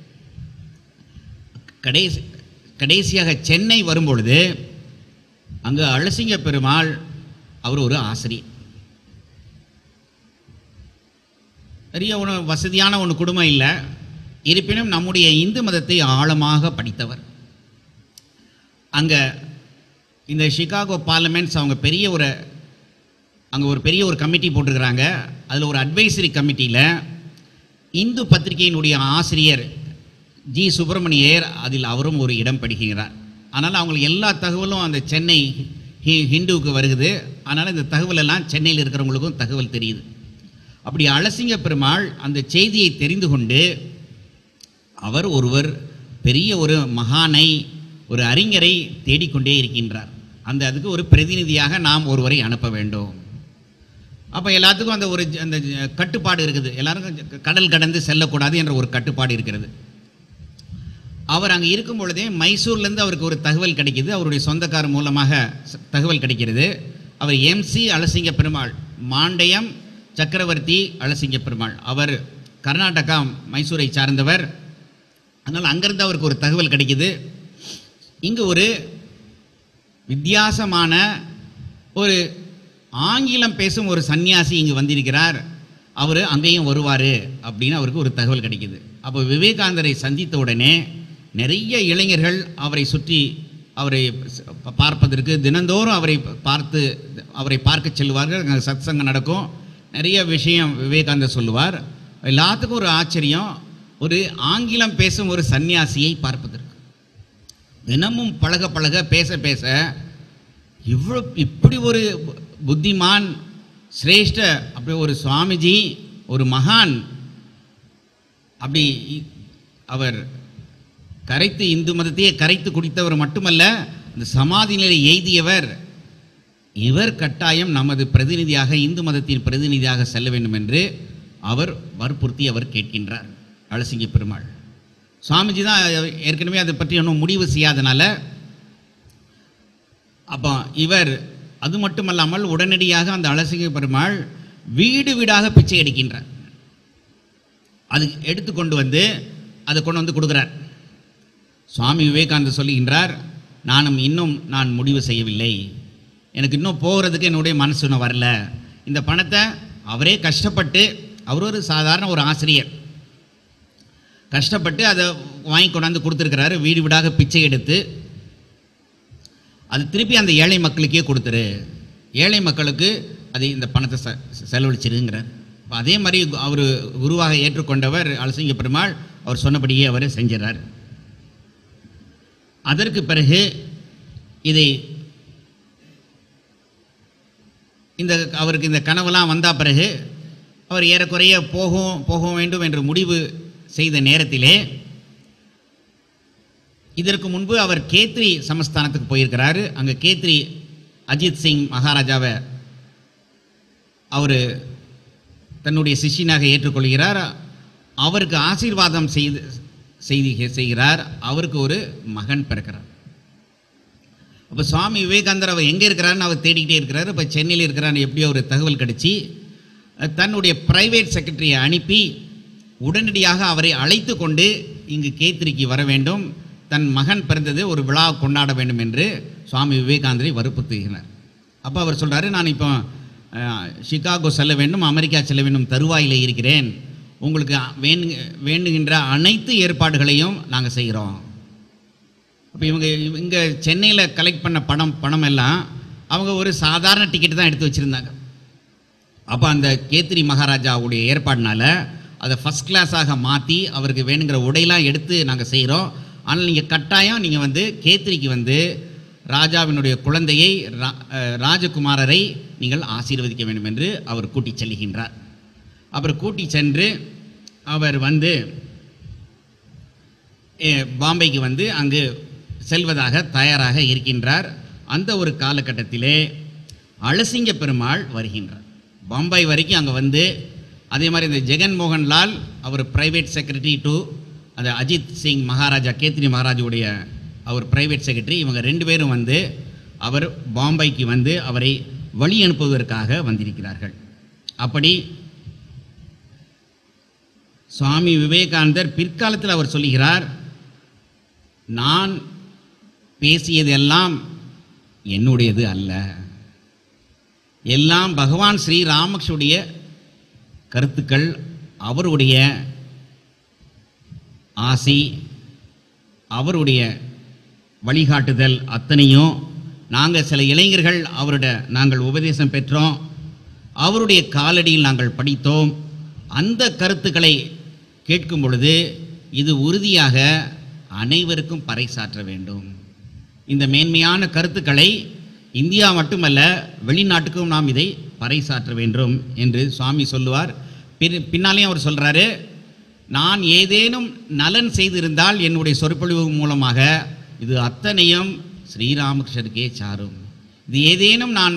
கடைசி கடைசியாக சென்னை வரும்பொழுது அங்கு அழசிங்க பெருமாள் அவர் ஒரு ஆசிரியர் பெரிய ஒன்று வசதியான ஒன்று குடும்பம் இல்லை இருப்பினும் நம்முடைய இந்து மதத்தை ஆழமாக படித்தவர் அங்கே இந்த சிகாகோ பார்லமெண்ட்ஸ் அவங்க பெரிய ஒரு அங்கே ஒரு பெரிய ஒரு கமிட்டி போட்டிருக்கிறாங்க அதில் ஒரு அட்வைசரி கமிட்டியில் இந்து பத்திரிகையினுடைய ஆசிரியர் ஜி சுப்பிரமணியர் அதில் அவரும் ஒரு இடம் படிக்கிறார் அதனால் அவங்களுக்கு எல்லா தகவலும் அந்த சென்னை ஹி- ஹிந்துவுக்கு வருகுது அதனால் இந்த தகவல் எல்லாம் சென்னையில் இருக்கிறவங்களுக்கும் தகவல் தெரியுது அப்படி அலசிங்க பெருமாள் அந்த செய்தியை தெரிந்து கொண்டு அவர் ஒருவர் பெரிய ஒரு மகானை ஒரு அறிஞரை தேடிக்கொண்டே இருக்கின்றார் அந்த அதுக்கு ஒரு பிரதிநிதியாக நாம் ஒருவரை அனுப்ப வேண்டும் அப்போ எல்லாத்துக்கும் அந்த ஒரு ஜ- அந்த ஜ- கட்டுப்பாடு இருக்குது எல்லாருக்கும் ஜ- கடல் கடந்து செல்லக்கூடாது என்ற ஒரு கட்டுப்பாடு இருக்கிறது அவர் அங்கே இருக்கும் பொழுதே மைசூர்லேருந்து அவருக்கு ஒரு தகவல் கிடைக்குது அவருடைய சொந்தக்காரர் மூலமாக ச- தகவல் கிடைக்கிறது அவர் எம்சி அலசிங்க பெருமாள் மாண்டயம் சக்கரவர்த்தி அலசிங்க பெருமாள் அவர் கர்நாடகா மைசூரை சார்ந்தவர் அதனால் அங்கேருந்து அவருக்கு ஒரு தகவல் கிடைக்குது இங்கு ஒரு வித்தியாசமான ஒரு ஆங்கிலம் பேசும் ஒரு சன்னியாசி இங்கு வந்திருக்கிறார் அவர் அங்கேயும் வருவார் அப்படின்னு அவருக்கு ஒரு தகவல் கிடைக்குது அப்போ விவேகானந்தரை சந்தித்த உடனே நிறைய இளைஞர்கள் அவரை சுற்றி அவரை ச- ப- பார்ப்பதற்கு தினந்தோறும் அவரை பார்த்து அவரை பார்க்க செல்வார்கள் அங்கே சத்சங்கம் நடக்கும் நிறைய விஷயம் விவேகானந்தர் சொல்லுவார் எல்லாத்துக்கும் ஒரு ஆச்சரியம் ஒரு ஆங்கிலம் பேசும் ஒரு சன்னியாசியை பார்ப்பதற்கு தினமும் பழக பழக பேச பேச இவ்வளோ இப்படி ஒரு பு- புத்திமான் சிரேஷ்ட அப்படி ஒரு சுவாமிஜி ஒரு மகான் அப்படி இ- அவர் கரைத்து இந்து மதத்தையே கரைத்து குடித்தவர் மட்டுமல்ல இந்த சமாதி நிலை எய்தியவர் இவர் கட்டாயம் நமது பிரதிநிதியாக இந்து மதத்தின் பிரதிநிதியாக செல்ல வேண்டும் என்று அவர் வற்புறுத்தி அவர் கேட்கின்றார் அழசிங்க பெருமாள் சுவாமிஜி தான் ஏற்கனவே அதை பற்றி ஒன்றும் முடிவு செய்யாதனால அப்போ இவர் அது மட்டுமல்லாமல் உடனடியாக அந்த அலசிங்க பெருமாள் வீடு வீடாக பிச்சை எடுக்கின்றார் அது எடுத்து கொண்டு வந்து அதை கொண்டு வந்து கொடுக்குறார் சுவாமி விவேகானந்தர் சொல்லுகின்றார் நானும் இன்னும் நான் முடிவு செய்யவில்லை எனக்கு இன்னும் போகிறதுக்கு என்னுடைய மனசு இன்னும் வரல இந்த பணத்தை அவரே கஷ்டப்பட்டு அவர் ஒரு சாதாரண ஒரு ஆசிரியர் கஷ்டப்பட்டு அதை வாங்கி கொண்டாந்து கொடுத்துருக்கிறாரு வீடு வீடாக பிச்சை எடுத்து அது திருப்பி அந்த ஏழை மக்களுக்கே கொடுத்துரு ஏழை மக்களுக்கு அதை இந்த பணத்தை செ செலவழிச்சிருங்கிறார் அப்ப அதே மாதிரி அவர் குருவாக ஏற்றுக்கொண்டவர் அலசிங்க பெருமாள் அவர் சொன்னபடியே அவர் செஞ்சிடறார் அதற்கு பிறகு இதை இந்த அவருக்கு இந்த கனவெல்லாம் வந்த பிறகு அவர் ஏறக்குறைய போகும் போக வேண்டும் என்று முடிவு செய்த நேரத்திலே இதற்கு முன்பு அவர் கேத்ரி சமஸ்தானத்துக்கு போயிருக்கிறாரு அங்கே கேத்ரி அஜித் சிங் மகாராஜாவை அவர் தன்னுடைய சிஷ்யனாக ஏற்றுக்கொள்கிறார் அவருக்கு ஆசீர்வாதம் செய்து செய்தி செய்கிறார் அவருக்கு ஒரு மகன் பிறக்கிறார் அப்போ சுவாமி விவேகானந்தர் அவர் எங்கே இருக்கிறாருன்னு அவர் தேடிக்கிட்டே இருக்கிறார் இப்போ சென்னையில் இருக்கிறான்னு எப்படியோ ஒரு தகவல் கிடச்சி தன்னுடைய பிரைவேட் செக்ரட்டரியை அனுப்பி உடனடியாக அவரை அழைத்து கொண்டு இங்கு கேத்திரிக்கு வர வேண்டும் தன் மகன் பிறந்தது ஒரு விழா கொண்டாட வேண்டும் என்று சுவாமி விவேகானந்தரை வற்புறுத்துகிறார் அப்போ அவர் சொல்றாரு நான் இப்போ அஹ், சிகாகோ செல்ல வேண்டும் அமெரிக்கா செல்ல வேண்டும் தருவாயிலே இருக்கிறேன் உங்களுக்கு வேண்டு வேண்டுகின்ற அனைத்து ஏற்பாடுகளையும் நாங்கள் செய்கிறோம் அப்போ இவங்க இங்கே சென்னையில் கலெக்ட் பண்ண பணம் பணம் எல்லாம் அவங்க ஒரு சாதாரண டிக்கெட் தான் எடுத்து வச்சுருந்தாங்க அப்போ அந்த கேத்திரி மகாராஜாவுடைய ஏற்பாடுனால அதை ஃபஸ்ட் கிளாஸாக மாற்றி அவருக்கு வேணுங்கிற உடையெல்லாம் எடுத்து நாங்கள் செய்கிறோம் ஆனால் நீங்கள் கட்டாயம் நீங்கள் வந்து கேத்திரிக்கு வந்து ராஜாவினுடைய குழந்தையை ரா- அஹ், ராஜகுமாரரை நீங்கள் ஆசீர்வதிக்க வேண்டும் என்று அவர் கூட்டிச் செல்கின்றார் அப்புறம் கூட்டி சென்று அவர் வந்து எ, பாம்பேக்கு வந்து அங்கு செல்வதாக தயாராக இருக்கின்றார் அந்த ஒரு காலகட்டத்திலே அலசிங்க பெருமாள் வருகின்றார் பாம்பே வரைக்கும் அங்கே வந்து அதே மாதிரி இந்த ஜெகன் மோகன்லால் அவர் பிரைவேட் செக்ரட்டரி டு அந்த அஜித் சிங் மகாராஜா கேத்ரி மகாராஜுடைய அவர் பிரைவேட் செக்ரட்டரி இவங்க ரெண்டு பேரும் வந்து அவர் பாம்பேக்கு வந்து அவரை வழி அனுப்புவதற்காக வந்திருக்கிறார்கள் அப்படி சுவாமி விவேகானந்தர் பிற்காலத்தில் அவர் சொல்லுகிறார் நான் பேசியதெல்லாம் என்னுடையது அல்ல எல்லாம் பகவான் ஸ்ரீ ராமகிருஷ்ணனுடைய கருத்துக்கள் அவருடைய ஆசி அவருடைய வழிகாட்டுதல் அத்தனையும் நாங்கள் சில இளைஞர்கள் அவருட நாங்கள் உபதேசம் பெற்றோம் அவருடைய காலடியில் நாங்கள் படித்தோம் அந்த கருத்துக்களை கேட்கும் பொழுது இது உறுதியாக அனைவருக்கும் பறைசாற்ற வேண்டும் இந்த மேன்மையான கருத்துக்களை இந்தியா மட்டுமல்ல வெளிநாட்டுக்கும் நாம் இதை பறைசாற்ற வேண்டும் என்று சுவாமி சொல்லுவார் பின் பின்னாலேயும் அவர் சொல்றாரு நான் ஏதேனும் நலன் செய்திருந்தால் என்னுடைய சொற்பொழிவு மூலமாக இது அத்தனையும் ஸ்ரீராமகிருஷ்ணருக்கே சாரும் இது ஏதேனும் நான்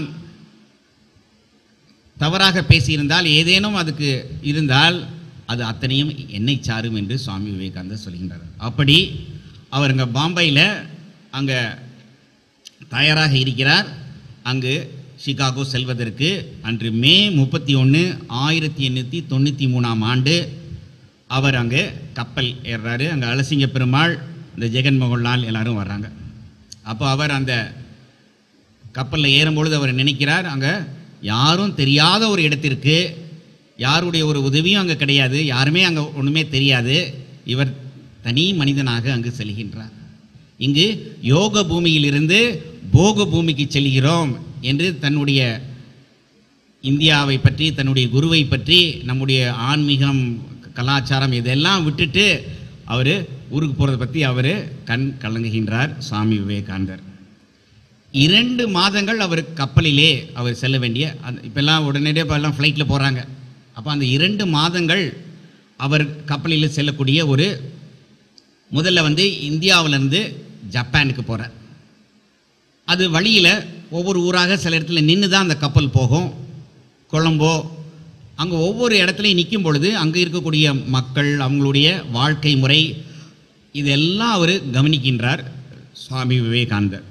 தவறாக பேசியிருந்தால் ஏதேனும் அதுக்கு இருந்தால் அது அத்தனையும் என்னை சாரும் என்று சுவாமி விவேகானந்தர் சொல்கின்றார் அப்படி அவர் அங்கே பாம்பேயில் அங்கே தயாராக இருக்கிறார் அங்கு சிகாகோ செல்வதற்கு அன்று மே முப்பத்தி ஒன்று ஆயிரத்தி எண்ணூற்றி தொண்ணூற்றி மூணாம் ஆண்டு அவர் அங்கே கப்பல் ஏறுறாரு அங்கே அலசிங்க பெருமாள் இந்த ஜெகன்மோகன்லால் எல்லாரும் வர்றாங்க அப்போ அவர் அந்த கப்பலில் ஏறும்பொழுது அவர் நினைக்கிறார் அங்கே யாரும் தெரியாத ஒரு இடத்திற்கு யாருடைய ஒரு உதவியும் அங்கே கிடையாது யாருமே அங்கே ஒன்றுமே தெரியாது இவர் தனி மனிதனாக அங்கு செல்கின்றார் இங்கு யோக பூமியிலிருந்து போக பூமிக்கு செல்கிறோம் என்று தன்னுடைய இந்தியாவை பற்றி தன்னுடைய குருவை பற்றி நம்முடைய ஆன்மீகம் கலாச்சாரம் இதெல்லாம் விட்டுட்டு அவர் ஊருக்கு போகிறத பற்றி அவர் கண் கலங்குகின்றார் சுவாமி விவேகானந்தர் இரண்டு மாதங்கள் அவர் கப்பலிலே அவர் செல்ல வேண்டிய அந்த இப்போல்லாம் உடனடியாக இப்போ எல்லாம் ஃப்ளைட்டில் போகிறாங்க அப்போ அந்த இரண்டு மாதங்கள் அவர் கப்பலில் செல்லக்கூடிய ஒரு முதல்ல வந்து இந்தியாவிலேருந்து ஜப்பானுக்கு போகிறார் அது வழியில் ஒவ்வொரு ஊராக சில இடத்துல நின்று தான் அந்த கப்பல் போகும் கொழம்போ அங்கே ஒவ்வொரு இடத்துலையும் நிற்கும் பொழுது அங்கே இருக்கக்கூடிய மக்கள் அவங்களுடைய வாழ்க்கை முறை இதெல்லாம் அவர் கவனிக்கின்றார் சுவாமி விவேகானந்தர்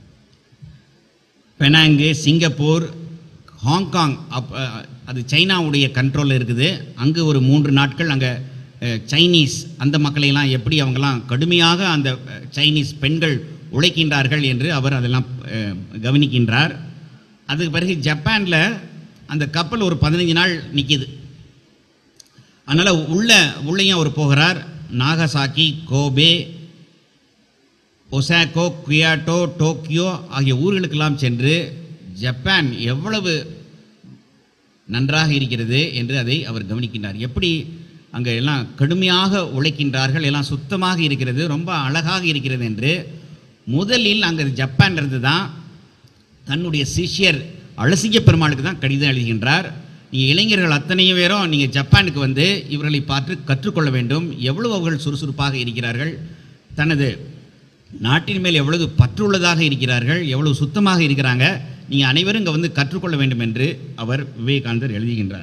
பெனாங்கு சிங்கப்பூர் ஹாங்காங் அப் அஹ், அது சைனாவுடைய கண்ட்ரோலில் இருக்குது அங்கே ஒரு மூன்று நாட்கள் அங்கே அஹ், சைனீஸ் அந்த மக்களையெல்லாம் எப்படி அவங்கெல்லாம் கடுமையாக அந்த அஹ், சைனீஸ் பெண்கள் உழைக்கின்றார்கள் என்று அவர் அதெல்லாம் அஹ், கவனிக்கின்றார் அதுக்கு பிறகு ஜப்பானில் அந்த கப்பல் ஒரு பதினஞ்சு நாள் நிற்கிது அதனால் உள்ள உள்ளேயும் அவர் போகிறார் Nagasaki Kobe Osaka Kyoto Tokyo ஆகிய ஊர்களுக்கெல்லாம் சென்று ஜப்பான் எவ்வளவு நன்றாக இருக்கிறது என்று அதை அவர் கவனிக்கின்றார் எப்படி அங்கே எல்லாம் கடுமையாக உழைக்கின்றார்கள் எல்லாம் சுத்தமாக இருக்கிறது ரொம்ப அழகாக இருக்கிறது என்று முதலில் அங்கே ஜப்பான் இருந்து தான் தன்னுடைய சிஷ்யர் அழசிய பெருமாளுக்கு தான் கடிதம் எழுதுகின்றார் நீங்கள் இளைஞர்கள் அத்தனையும் பேரும் நீங்கள் ஜப்பானுக்கு வந்து இவர்களை பார்த்து கற்றுக்கொள்ள வேண்டும் எவ்வளவு அவர்கள் சுறுசுறுப்பாக இருக்கிறார்கள் தனது நாட்டின் மேல் எவ்வளவு பற்றுள்ளதாக இருக்கிறார்கள் எவ்வளவு சுத்தமாக இருக்கிறாங்க நீங்கள் அனைவரும் இங்கே வந்து கற்றுக்கொள்ள வேண்டும் என்று அவர் விவேகானந்தர் எழுதுகின்றார்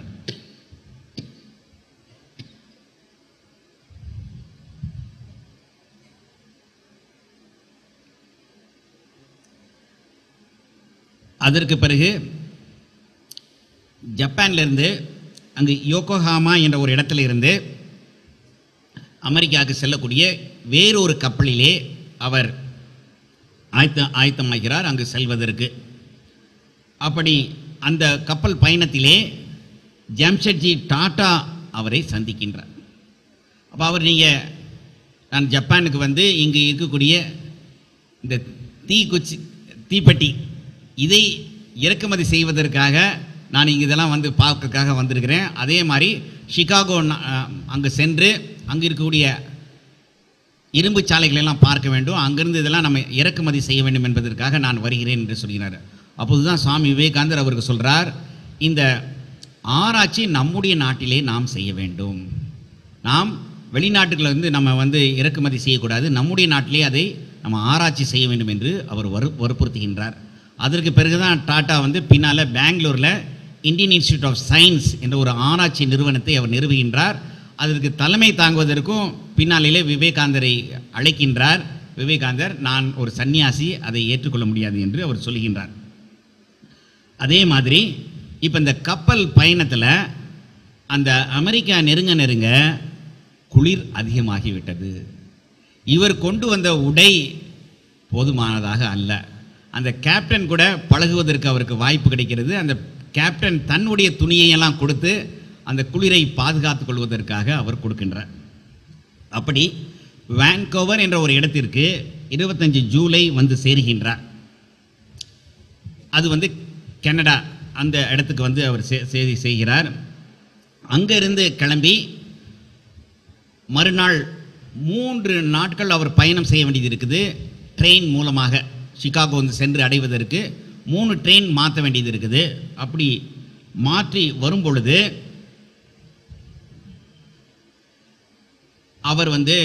அதற்கு பிறகு ஜப்பான்ல இருந்து அங்கு யோகோஹாமா என்ற ஒரு இடத்துல இருந்து அமெரிக்காவுக்கு செல்லக்கூடிய வேறொரு கப்பலிலே அவர் ஆயத்த ஆயத்தமாகிறார் அங்கு செல்வதற்கு அப்படி அந்த கப்பல் பயணத்திலே ஜம்ஷெட்ஜி டாட்டா அவரை சந்திக்கின்றார் அப்போ அவர் நீங்கள் நான் ஜப்பானுக்கு வந்து இங்கு இருக்கக்கூடிய இந்த தீக்குச்சி தீப்பெட்டி இதை இறக்குமதி செய்வதற்காக நான் இங்கே இதெல்லாம் வந்து பார்க்கறதுக்காக வந்திருக்கிறேன் அதே மாதிரி சிகாகோ ந- அஹ், அங்கு சென்று அங்கு இருக்கக்கூடிய இரும்பு சாலைகளை எல்லாம் பார்க்க வேண்டும் அங்கிருந்து இதெல்லாம் நம்ம இறக்குமதி செய்ய வேண்டும் என்பதற்காக நான் வருகிறேன் என்று சொல்கிறார் அப்போதுதான் சுவாமி விவேகானந்தர் அவருக்கு சொல்றார் இந்த ஆராய்ச்சி நம்முடைய நாட்டிலே நாம் செய்ய வேண்டும் நாம் வெளிநாட்டுகளை வந்து நம்ம வந்து இறக்குமதி செய்யக்கூடாது நம்முடைய நாட்டிலே அதை நம்ம ஆராய்ச்சி செய்ய வேண்டும் என்று அவர் வறு வற்புறுத்துகின்றார் அதற்கு பிறகுதான் டாட்டா வந்து பின்னால் பெங்களூரில் இந்தியன் இன்ஸ்டியூட் ஆஃப் சயின்ஸ் என்ற ஒரு ஆராய்ச்சி நிறுவனத்தை அவர் நிறுவுகின்றார் அதற்கு தலைமை தாங்குவதற்கும் பின்னாளிலே விவேகானந்தரை அழைக்கின்றார் விவேகானந்தர் நான் ஒரு சன்னியாசி அதை ஏற்றுக்கொள்ள முடியாது என்று அவர் சொல்கின்றார் அதே மாதிரி இப்போ இந்த கப்பல் பயணத்தில் அந்த அமெரிக்கா நெருங்க நெருங்க குளிர் அதிகமாகிவிட்டது இவர் கொண்டு வந்த உடை போதுமானதாக அல்ல அந்த கேப்டன் கூட பழகுவதற்கு அவருக்கு வாய்ப்பு கிடைக்கிறது அந்த கேப்டன் தன்னுடைய துணியையெல்லாம் கொடுத்து அந்த குளிரை பாதுகாத்துக் கொள்வதற்காக அவர் கொடுக்கின்றார் அப்படி வான்கோவர் என்ற ஒரு இடத்திற்கு இருபத்தஞ்சு ஜூலை வந்து சேருகின்றார் அது வந்து கனடா அந்த இடத்துக்கு வந்து அவர் சே- செய்தி செய்கிறார் அங்கிருந்து கிளம்பி மறுநாள் மூன்று நாட்கள் அவர் பயணம் செய்ய வேண்டியது இருக்குது ட்ரெயின் மூலமாக சிகாகோ வந்து சென்று அடைவதற்கு மூணு ட்ரெயின் மாற்ற வேண்டியது இருக்குது அப்படி மாற்றி வரும் பொழுது அவர் வந்து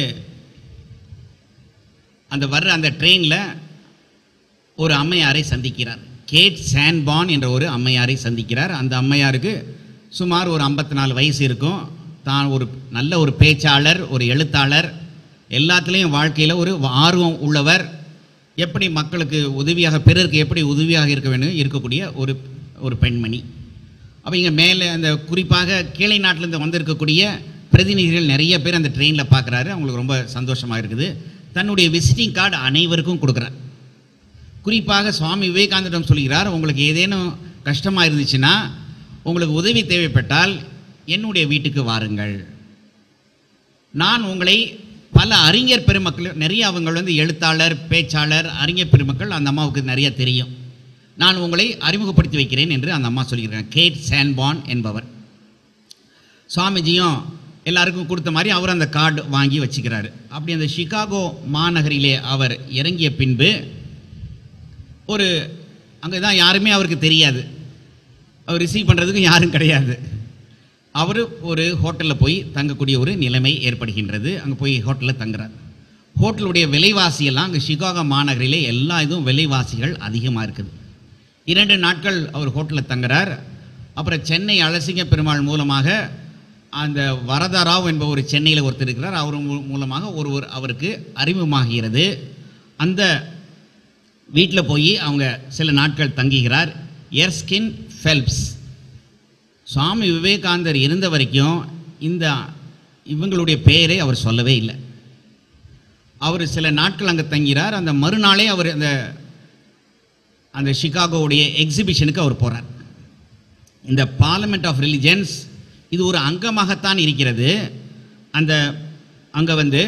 அந்த வர்ற அந்த ட்ரெயினில் ஒரு அம்மையாரை சந்திக்கிறார் கேட் சான்பான் என்ற ஒரு அம்மையாரை சந்திக்கிறார் அந்த அம்மையாருக்கு சுமார் ஒரு ஐம்பத்தி நாலு வயசு இருக்கும் தான் ஒரு நல்ல ஒரு பேச்சாளர் ஒரு எழுத்தாளர் எல்லாத்துலேயும் வாழ்க்கையில் ஒரு ஆர்வம் உள்ளவர் எப்படி மக்களுக்கு உதவியாக பிறருக்கு எப்படி உதவியாக இருக்க வேண்டும் இருக்கக்கூடிய ஒரு ஒரு பெண்மணி அப்போ இங்கே மேலே அந்த குறிப்பாக கீழை நாட்டிலேருந்து வந்திருக்கக்கூடிய பிரதிநிதிகள் நிறைய பேர் அந்த ட்ரெயினில் பார்க்குறாரு அவங்களுக்கு ரொம்ப சந்தோஷமாக இருக்குது தன்னுடைய விசிட்டிங் கார்டு அனைவருக்கும் கொடுக்குறார் குறிப்பாக சுவாமி விவேகானந்தரிடம் சொல்கிறார் உங்களுக்கு ஏதேனும் கஷ்டமாக இருந்துச்சுன்னா உங்களுக்கு உதவி தேவைப்பட்டால் என்னுடைய வீட்டுக்கு வாருங்கள் நான் உங்களை பல அறிஞர் பெருமக்கள் நிறைய அவங்க வந்து எழுத்தாளர் பேச்சாளர் அறிஞர் பெருமக்கள் அந்த அம்மாவுக்கு நிறைய தெரியும் நான் உங்களை அறிமுகப்படுத்தி வைக்கிறேன் என்று அந்த அம்மா சொல்லியிருக்காங்க கேட் சான்பான் என்பவர் சுவாமிஜியும் எல்லாருக்கும் கொடுத்த மாதிரி அவர் அந்த கார்டு வாங்கி வச்சுக்கிறாரு அப்படி அந்த சிகாகோ மாநகரிலே அவர் இறங்கிய பின்பு ஒரு அங்கே தான் யாருமே அவருக்கு தெரியாது அவர் ரிசீவ் பண்ணுறதுக்கு யாரும் கிடையாது அவர் ஒரு ஹோட்டலில் போய் தங்கக்கூடிய ஒரு நிலைமை ஏற்படுகின்றது அங்கே போய் ஹோட்டலில் தங்குறார் ஹோட்டலுடைய விலைவாசியெல்லாம் அங்கே சிகாகோ மாநகரிலே எல்லா இதுவும் விலைவாசிகள் அதிகமாக இருக்குது இரண்டு நாட்கள் அவர் ஹோட்டலில் தங்குறார் அப்புறம் சென்னை அலசிங்க பெருமாள் மூலமாக அந்த வரதராவ் என்பவர் சென்னையில் ஒருத்தர் இருக்கிறார் அவர் மூ- மூலமாக ஒருவர் அவருக்கு அறிமுகமாகிறது அந்த வீட்டில் போய் அவங்க சில நாட்கள் தங்குகிறார் எர்ஸ்கின் ஃபெல்ப்ஸ் சுவாமி விவேகானந்தர் இருந்த வரைக்கும் இந்த இவங்களுடைய பெயரை அவர் சொல்லவே இல்லை அவர் சில நாட்கள் அங்கே தங்கிறார் அந்த மறுநாளே அவர் அந்த அந்த சிகாகோவுடைய எக்ஸிபிஷனுக்கு அவர் போகிறார் இந்த பார்லமெண்ட் ஆஃப் ரிலிஜன்ஸ் இது ஒரு அங்கமாகத்தான் இருக்கிறது அந்த அங்கே வந்து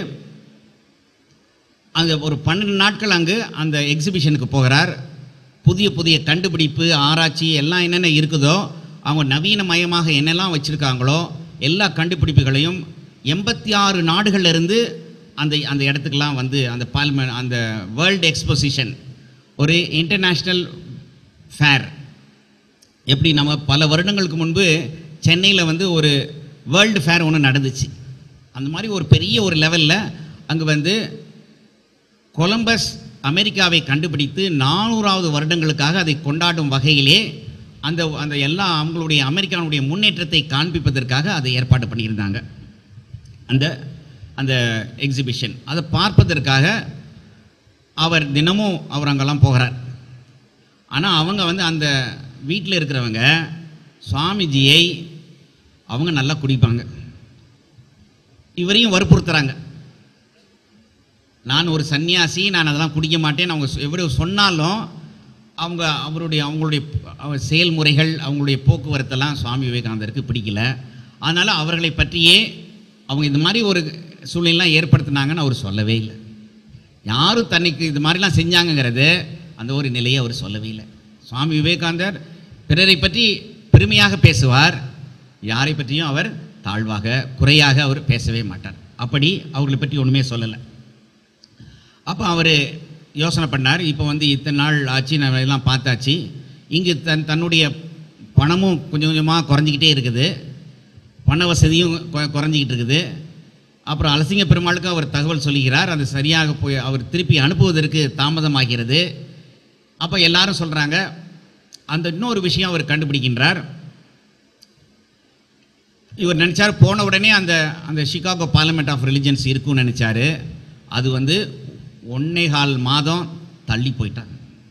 அங்கே ஒரு பன்னெண்டு நாட்கள் அங்கு அந்த எக்ஸிபிஷனுக்கு போகிறார் புதிய புதிய கண்டுபிடிப்பு ஆராய்ச்சி எல்லாம் என்னென்ன இருக்குதோ அவங்க நவீனமயமாக என்னெல்லாம் வச்சுருக்காங்களோ எல்லா கண்டுபிடிப்புகளையும் எண்பத்தி ஆறு நாடுகள்ல இருந்து அந்த அந்த இடத்துக்கெல்லாம் வந்து அந்த பார்லிமெண்ட் அந்த வேர்ல்டு எக்ஸ்போசிஷன் ஒரு இன்டர்நேஷ்னல் ஃபேர் எப்படி நம்ம பல வருடங்களுக்கு முன்பு சென்னையில் வந்து ஒரு வேர்ல்டு ஃபேர் ஒன்று நடந்துச்சு அந்த மாதிரி ஒரு பெரிய ஒரு லெவலில் அங்கே வந்து கொலம்பஸ் அமெரிக்காவை கண்டுபிடித்து நானூறாவது வருடங்களுக்காக அதை கொண்டாடும் வகையிலே அந்த அந்த எல்லா அவங்களுடைய அமெரிக்காவுடைய முன்னேற்றத்தை காண்பிப்பதற்காக அதை ஏற்பாடு பண்ணியிருந்தாங்க அந்த அந்த எக்ஸிபிஷன் அதை பார்ப்பதற்காக அவர் தினமும் அவர் அங்கெல்லாம் போகிறார் ஆனால் அவங்க வந்து அந்த வீட்டில் இருக்கிறவங்க சுவாமிஜியை அவங்க நல்லா குடிப்பாங்க இவரையும் வற்புறுத்துறாங்க நான் ஒரு சன்னியாசி நான் அதெல்லாம் குடிக்க மாட்டேன் அவங்க சொ- எவ்வளவு சொன்னாலும் அவங்க அவருடைய அவங்களுடைய அவ- செயல்முறைகள் அவங்களுடைய போக்குவரத்தெல்லாம் சுவாமி விவேகானந்தருக்கு பிடிக்கல அதனால் அவர்களை பற்றியே அவங்க இந்த மாதிரி ஒரு சூழ்நிலாம் ஏற்படுத்தினாங்கன்னு அவர் சொல்லவே இல்லை யாரும் தன்னைக்கு இது மாதிரிலாம் செஞ்சாங்கங்கிறது அந்த ஒரு நிலையை அவர் சொல்லவே இல்லை சுவாமி விவேகானந்தர் பிறரை பற்றி பெருமையாக பேசுவார் யாரை பற்றியும் அவர் தாழ்வாக குறையாக அவர் பேசவே மாட்டார் அப்படி அவர்களை பற்றி ஒன்றுமே சொல்லலை அப்போ அவர் யோசனை பண்ணார் இப்போ வந்து இத்தனை நாள் ஆச்சு நம்ம எல்லாம் பார்த்தாச்சு இங்கு தன் தன்னுடைய பணமும் கொஞ்சம் கொஞ்சமாக குறைஞ்சிக்கிட்டே இருக்குது பண வசதியும் கொ- குறைஞ்சிக்கிட்டு இருக்குது அப்புறம் அலசிங்க பெருமாளுக்கு அவர் தகவல் சொல்லுகிறார் அது சரியாக போய் அவர் திருப்பி அனுப்புவதற்கு தாமதமாகிறது அப்போ எல்லாரும் சொல்கிறாங்க அந்த இன்னொரு விஷயம் அவர் கண்டுபிடிக்கின்றார் இவர் நினச்சார் போன உடனே அந்த அந்த சிகாகோ பார்லிமெண்ட் ஆஃப் ரிலிஜன்ஸ் இருக்கும்னு நினச்சாரு அது வந்து ஒன்னே கால் மாதம் தள்ளி போயிட்டாங்க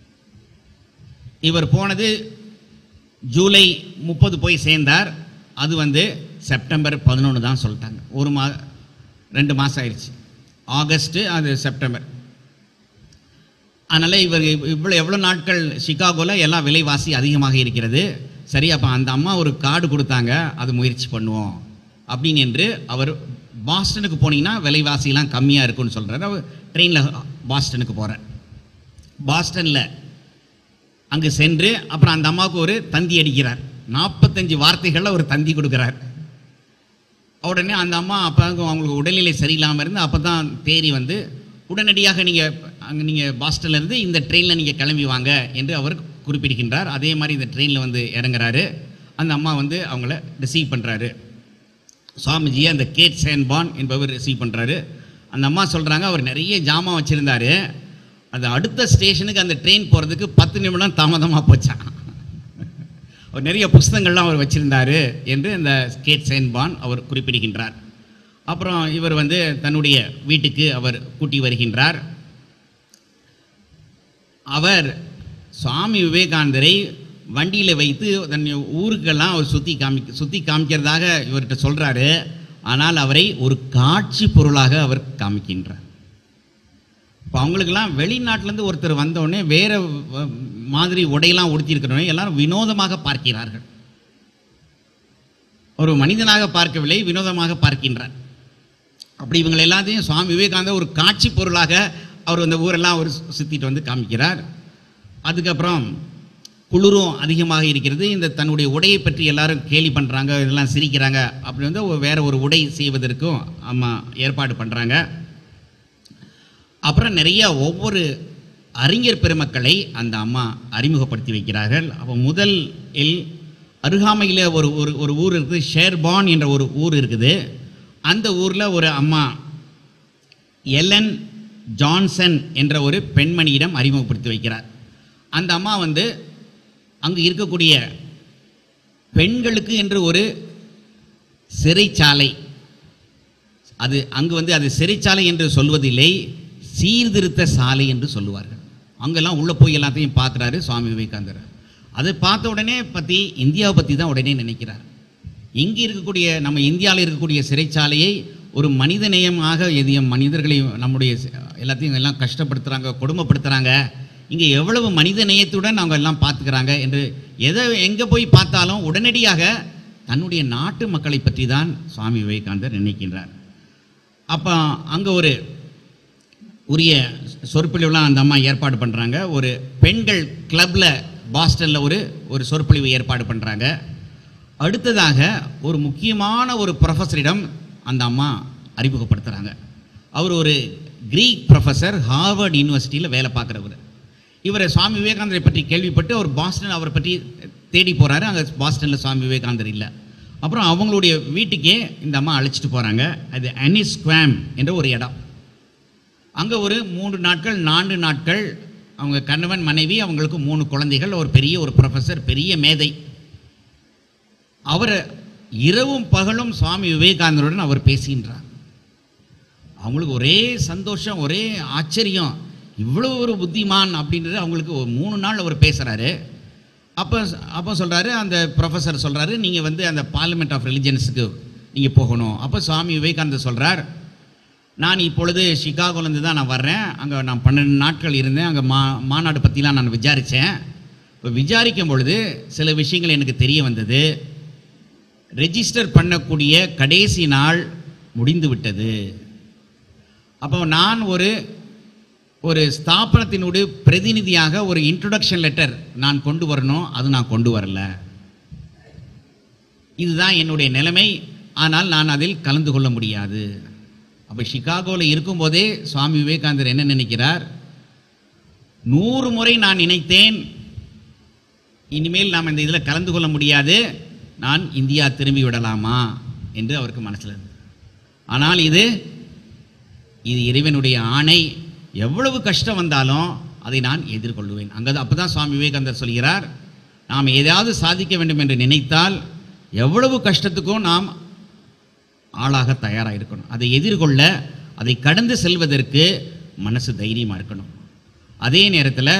இவர் போனது ஜூலை முப்பது போய் சேர்ந்தார் அது வந்து செப்டம்பர் பதினொன்று தான் சொல்லிட்டாங்க ஒரு மா ரெண்டு மாதம் ஆயிடுச்சு ஆகஸ்ட்டு அது செப்டம்பர் அதனால் இவர் இவ்- இவ்வளோ எவ்வளோ நாட்கள் சிகாகோவில் எல்லாம் விலைவாசி அதிகமாக இருக்கிறது சரி அப்போ அந்த அம்மா ஒரு கார்டு கொடுத்தாங்க அது முயற்சி பண்ணுவோம் அப்படின்னு என்று அவர் பாஸ்டனுக்கு போனீங்கன்னா விலைவாசிலாம் கம்மியாக இருக்கும்னு சொல்கிறார் அவர் ட்ரெயினில் பாஸ்டனுக்கு போகிறார் பாஸ்டனில் அங்கு சென்று அப்புறம் அந்த அம்மாவுக்கு ஒரு தந்தி அடிக்கிறார் நாற்பத்தஞ்சு வார்த்தைகளில் ஒரு தந்தி கொடுக்குறார் உடனே அந்த அம்மா அப்போ அவங்களுக்கு உடல்நிலை சரியில்லாமல் இருந்து அப்போ தான் தேறி வந்து உடனடியாக நீங்கள் அங்கே நீங்கள் பாஸ்டன்ல இருந்து இந்த ட்ரெயினில் நீங்கள் கிளம்பி வாங்க என்று அவர் குறிப்பிடுகின்றார் அதே மாதிரி இந்த ட்ரெயினில் வந்து இறங்குறாரு அந்த அம்மா வந்து அவங்கள ரிசீவ் பண்ணுறாரு சுவாமிஜியை அந்த கேட் சேன்பான் என்பவர் ரிசீவ் பண்ணுறாரு அந்த அம்மா சொல்கிறாங்க அவர் நிறைய ஜாமான் வச்சுருந்தாரு அது அடுத்த ஸ்டேஷனுக்கு அந்த ட்ரெயின் போகிறதுக்கு பத்து நிமிடம் தாமதமாக போச்சான் அவர் நிறைய புஸ்தகங்கள்லாம் அவர் வச்சிருந்தாரு என்று இந்த கேட் சேன்பான் அவர் குறிப்பிடுகின்றார் அப்புறம் இவர் வந்து தன்னுடைய வீட்டுக்கு அவர் கூட்டி வருகின்றார் அவர் சுவாமி விவேகானந்தரை வண்டியில் வைத்து தன் ஊருக்கெல்லாம் அவர் சுற்றி காமிக்க சுற்றி காமிக்கிறதாக இவர்கிட்ட சொல்கிறாரு ஆனால் அவரை ஒரு காட்சி பொருளாக அவர் காமிக்கின்றார் இப்போ அவங்களுக்கெல்லாம் வெளிநாட்டிலேருந்து ஒருத்தர் வந்த உடனே வேற வ- மாதிரி உடையெல்லாம் உடுத்தியிருக்கிறவங்க எல்லாரும் வினோதமாக பார்க்கிறார்கள் ஒரு மனிதனாக பார்க்கவில்லை வினோதமாக பார்க்கின்றார் அப்படி இவங்களை எல்லாத்தையும் சுவாமி விவேகானந்தர் ஒரு காட்சி பொருளாக அவர் அந்த ஊரெல்லாம் அவர் சு- சுத்திட்டு வந்து காமிக்கிறார் அதுக்கப்புறம் குளிரும் அதிகமாக இருக்கிறது இந்த தன்னுடைய உடையை பற்றி எல்லாரும் கேலி பண்ணுறாங்க இதெல்லாம் சிரிக்கிறாங்க அப்படி வந்து ஒரு- வேற ஒரு உடை செய்வதற்கும் அம்மா ஏற்பாடு பண்ணுறாங்க அப்புறம் நிறைய ஒவ்வொரு அறிஞர் பெருமக்களை அந்த அம்மா அறிமுகப்படுத்தி வைக்கிறார்கள் அப்போ முதல் இல் அருகாமையில் ஒரு ஒரு ஒரு ஊர் இருக்குது ஷேர்பான் என்ற ஒரு ஊர் இருக்குது அந்த ஊரில் ஒரு அம்மா எலன் ஜான்சன் என்ற ஒரு பெண்மணியிடம் அறிமுகப்படுத்தி வைக்கிறார் அந்த அம்மா வந்து அங்கு இருக்கக்கூடிய பெண்களுக்கு என்று ஒரு சிறைச்சாலை அது அங்கு வந்து அது சிறைச்சாலை என்று சொல்வதில்லை சீர்திருத்த சாலை என்று சொல்லுவார்கள் அங்கெல்லாம் உள்ளே போய் எல்லாத்தையும் பார்க்குறாரு சுவாமி விவேகானந்தர் அதை பார்த்த உடனே பற்றி இந்தியாவை பற்றி தான் உடனே நினைக்கிறார் இங்கே இருக்கக்கூடிய நம்ம இந்தியாவில் இருக்கக்கூடிய சிறைச்சாலையை ஒரு மனித நேயமாக எதையும் மனிதர்களை நம்முடைய சி- எல்லாத்தையும் எல்லாம் கஷ்டப்படுத்துகிறாங்க கொடுமைப்படுத்துகிறாங்க இங்கே எவ்வளவு மனித நேயத்துடன் அவங்க எல்லாம் பார்த்துக்கிறாங்க என்று எதை எங்கே போய் பார்த்தாலும் உடனடியாக தன்னுடைய நாட்டு மக்களை பற்றி தான் சுவாமி விவேகானந்தர் நினைக்கின்றார் அப்போ அங்கே ஒரு உரிய சொற்பொழிவுலாம் அந்த அம்மா ஏற்பாடு பண்ணுறாங்க ஒரு பெண்கள் கிளப்பில் பாஸ்டனில் ஒரு ஒரு சொற்பொழிவு ஏற்பாடு பண்ணுறாங்க அடுத்ததாக ஒரு முக்கியமான ஒரு ப்ரொஃபஸரிடம் அந்த அம்மா அறிமுகப்படுத்துகிறாங்க அவர் ஒரு கிரீக் ப்ரொஃபஸர் ஹார்வர்ட் யூனிவர்சிட்டியில் வேலை பார்க்குறவர் இவரை சுவாமி விவேகானந்தரை பற்றி கேள்விப்பட்டு அவர் பாஸ்டன் அவரை பற்றி தேடி போகிறாரு அங்கே பாஸ்டனில் சுவாமி விவேகானந்தர் இல்லை அப்புறம் அவங்களுடைய வீட்டுக்கே இந்த அம்மா அழைச்சிட்டு போகிறாங்க அது அனிஸ்குவாம் என்ற ஒரு இடம் அங்கே ஒரு மூன்று நாட்கள் நான்கு நாட்கள் அவங்க கணவன் மனைவி அவங்களுக்கு மூணு குழந்தைகள் ஒரு பெரிய ஒரு ப்ரொஃபஸர் பெரிய மேதை அவர் இரவும் பகலும் சுவாமி விவேகானந்தருடன் அவர் பேசுகின்றார் அவங்களுக்கு ஒரே சந்தோஷம் ஒரே ஆச்சரியம் இவ்வளோ ஒரு புத்திமான் அப்படின்றது அவங்களுக்கு ஒரு மூணு நாள் அவர் பேசுகிறாரு அப்போ அப்போ சொல்கிறாரு அந்த ப்ரொஃபஸர் சொல்கிறாரு நீங்கள் வந்து அந்த பார்லிமெண்ட் ஆஃப் ரிலிஜன்ஸுக்கு நீங்கள் போகணும் அப்போ சுவாமி விவேகானந்தர் சொல்கிறார் நான் இப்பொழுது சிகாகோலேருந்து தான் நான் வர்றேன் அங்கே நான் பன்னெண்டு நாட்கள் இருந்தேன் அங்கே மா மாநாடு பற்றிலாம் நான் விசாரித்தேன் இப்போ விசாரிக்கும் பொழுது சில விஷயங்கள் எனக்கு தெரிய வந்தது ரெஜிஸ்டர் பண்ணக்கூடிய கடைசி நாள் முடிந்து விட்டது அப்போ நான் ஒரு ஒரு ஸ்தாபனத்தினுடைய பிரதிநிதியாக ஒரு இன்ட்ரொடக்ஷன் லெட்டர் நான் கொண்டு வரணும் அது நான் கொண்டு வரல இதுதான் என்னுடைய நிலைமை ஆனால் நான் அதில் கலந்து கொள்ள முடியாது அப்போ சிகாகோவில் இருக்கும்போதே சுவாமி விவேகானந்தர் என்ன நினைக்கிறார் நூறு முறை நான் நினைத்தேன் இனிமேல் நாம் இந்த இதில் கலந்து கொள்ள முடியாது நான் இந்தியா திரும்பி விடலாமா என்று அவருக்கு மனசில் இருந்தது ஆனால் இது இது இறைவனுடைய ஆணை எவ்வளவு கஷ்டம் வந்தாலும் அதை நான் எதிர்கொள்வேன் அங்கே அப்போ தான் சுவாமி விவேகானந்தர் சொல்கிறார் நாம் ஏதாவது சாதிக்க வேண்டும் என்று நினைத்தால் எவ்வளவு கஷ்டத்துக்கும் நாம் ஆளாக தயாராக இருக்கணும் அதை எதிர்கொள்ள அதை கடந்து செல்வதற்கு மனசு தைரியமாக இருக்கணும் அதே நேரத்தில்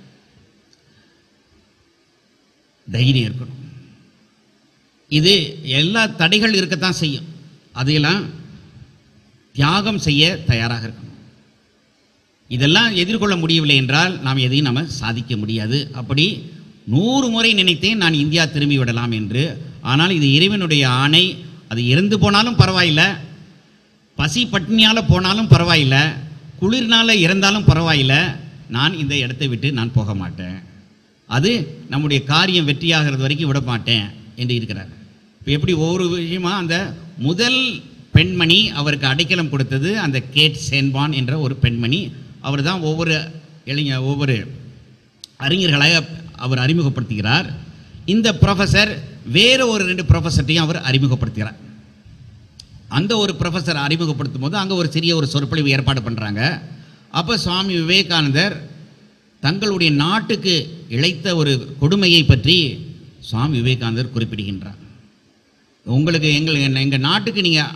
தைரியம் இருக்கணும் இது எல்லா தடைகள் இருக்கத்தான் செய்யும் அதையெல்லாம் தியாகம் செய்ய தயாராக இருக்கணும் இதெல்லாம் எதிர்கொள்ள முடியவில்லை என்றால் நாம் எதையும் நம்ம சாதிக்க முடியாது அப்படி நூறு முறை நினைத்தேன் நான் இந்தியா திரும்பி விடலாம் என்று ஆனால் இது இறைவனுடைய ஆணை அது இறந்து போனாலும் பரவாயில்லை பசி பட்டினியால் போனாலும் பரவாயில்லை குளிர்னால இறந்தாலும் பரவாயில்லை நான் இந்த இடத்தை விட்டு நான் போக மாட்டேன் அது நம்முடைய காரியம் வெற்றியாகிறது வரைக்கும் விட மாட்டேன் என்று இருக்கிறார் இப்போ எப்படி ஒவ்வொரு விஷயமா அந்த முதல் பெண்மணி அவருக்கு அடைக்கலம் கொடுத்தது அந்த கேட் சேன்பான் என்ற ஒரு பெண்மணி அவர் தான் ஒவ்வொரு இளைஞர் ஒவ்வொரு அறிஞர்களாக அவர் அறிமுகப்படுத்துகிறார் இந்த ப்ரொஃபஸர் வேறு ஒரு ரெண்டு ப்ரொஃபஸர்ட்டையும் அவர் அறிமுகப்படுத்துகிறார் அந்த ஒரு ப்ரொஃபஸர் அறிமுகப்படுத்தும் போது அங்கே ஒரு சிறிய ஒரு சொற்பொழிவு ஏற்பாடு பண்ணுறாங்க அப்போ சுவாமி விவேகானந்தர் தங்களுடைய நாட்டுக்கு இழைத்த ஒரு கொடுமையை பற்றி சுவாமி விவேகானந்தர் குறிப்பிடுகின்றார் உங்களுக்கு எங்கள் எங்கள் நாட்டுக்கு நீங்கள்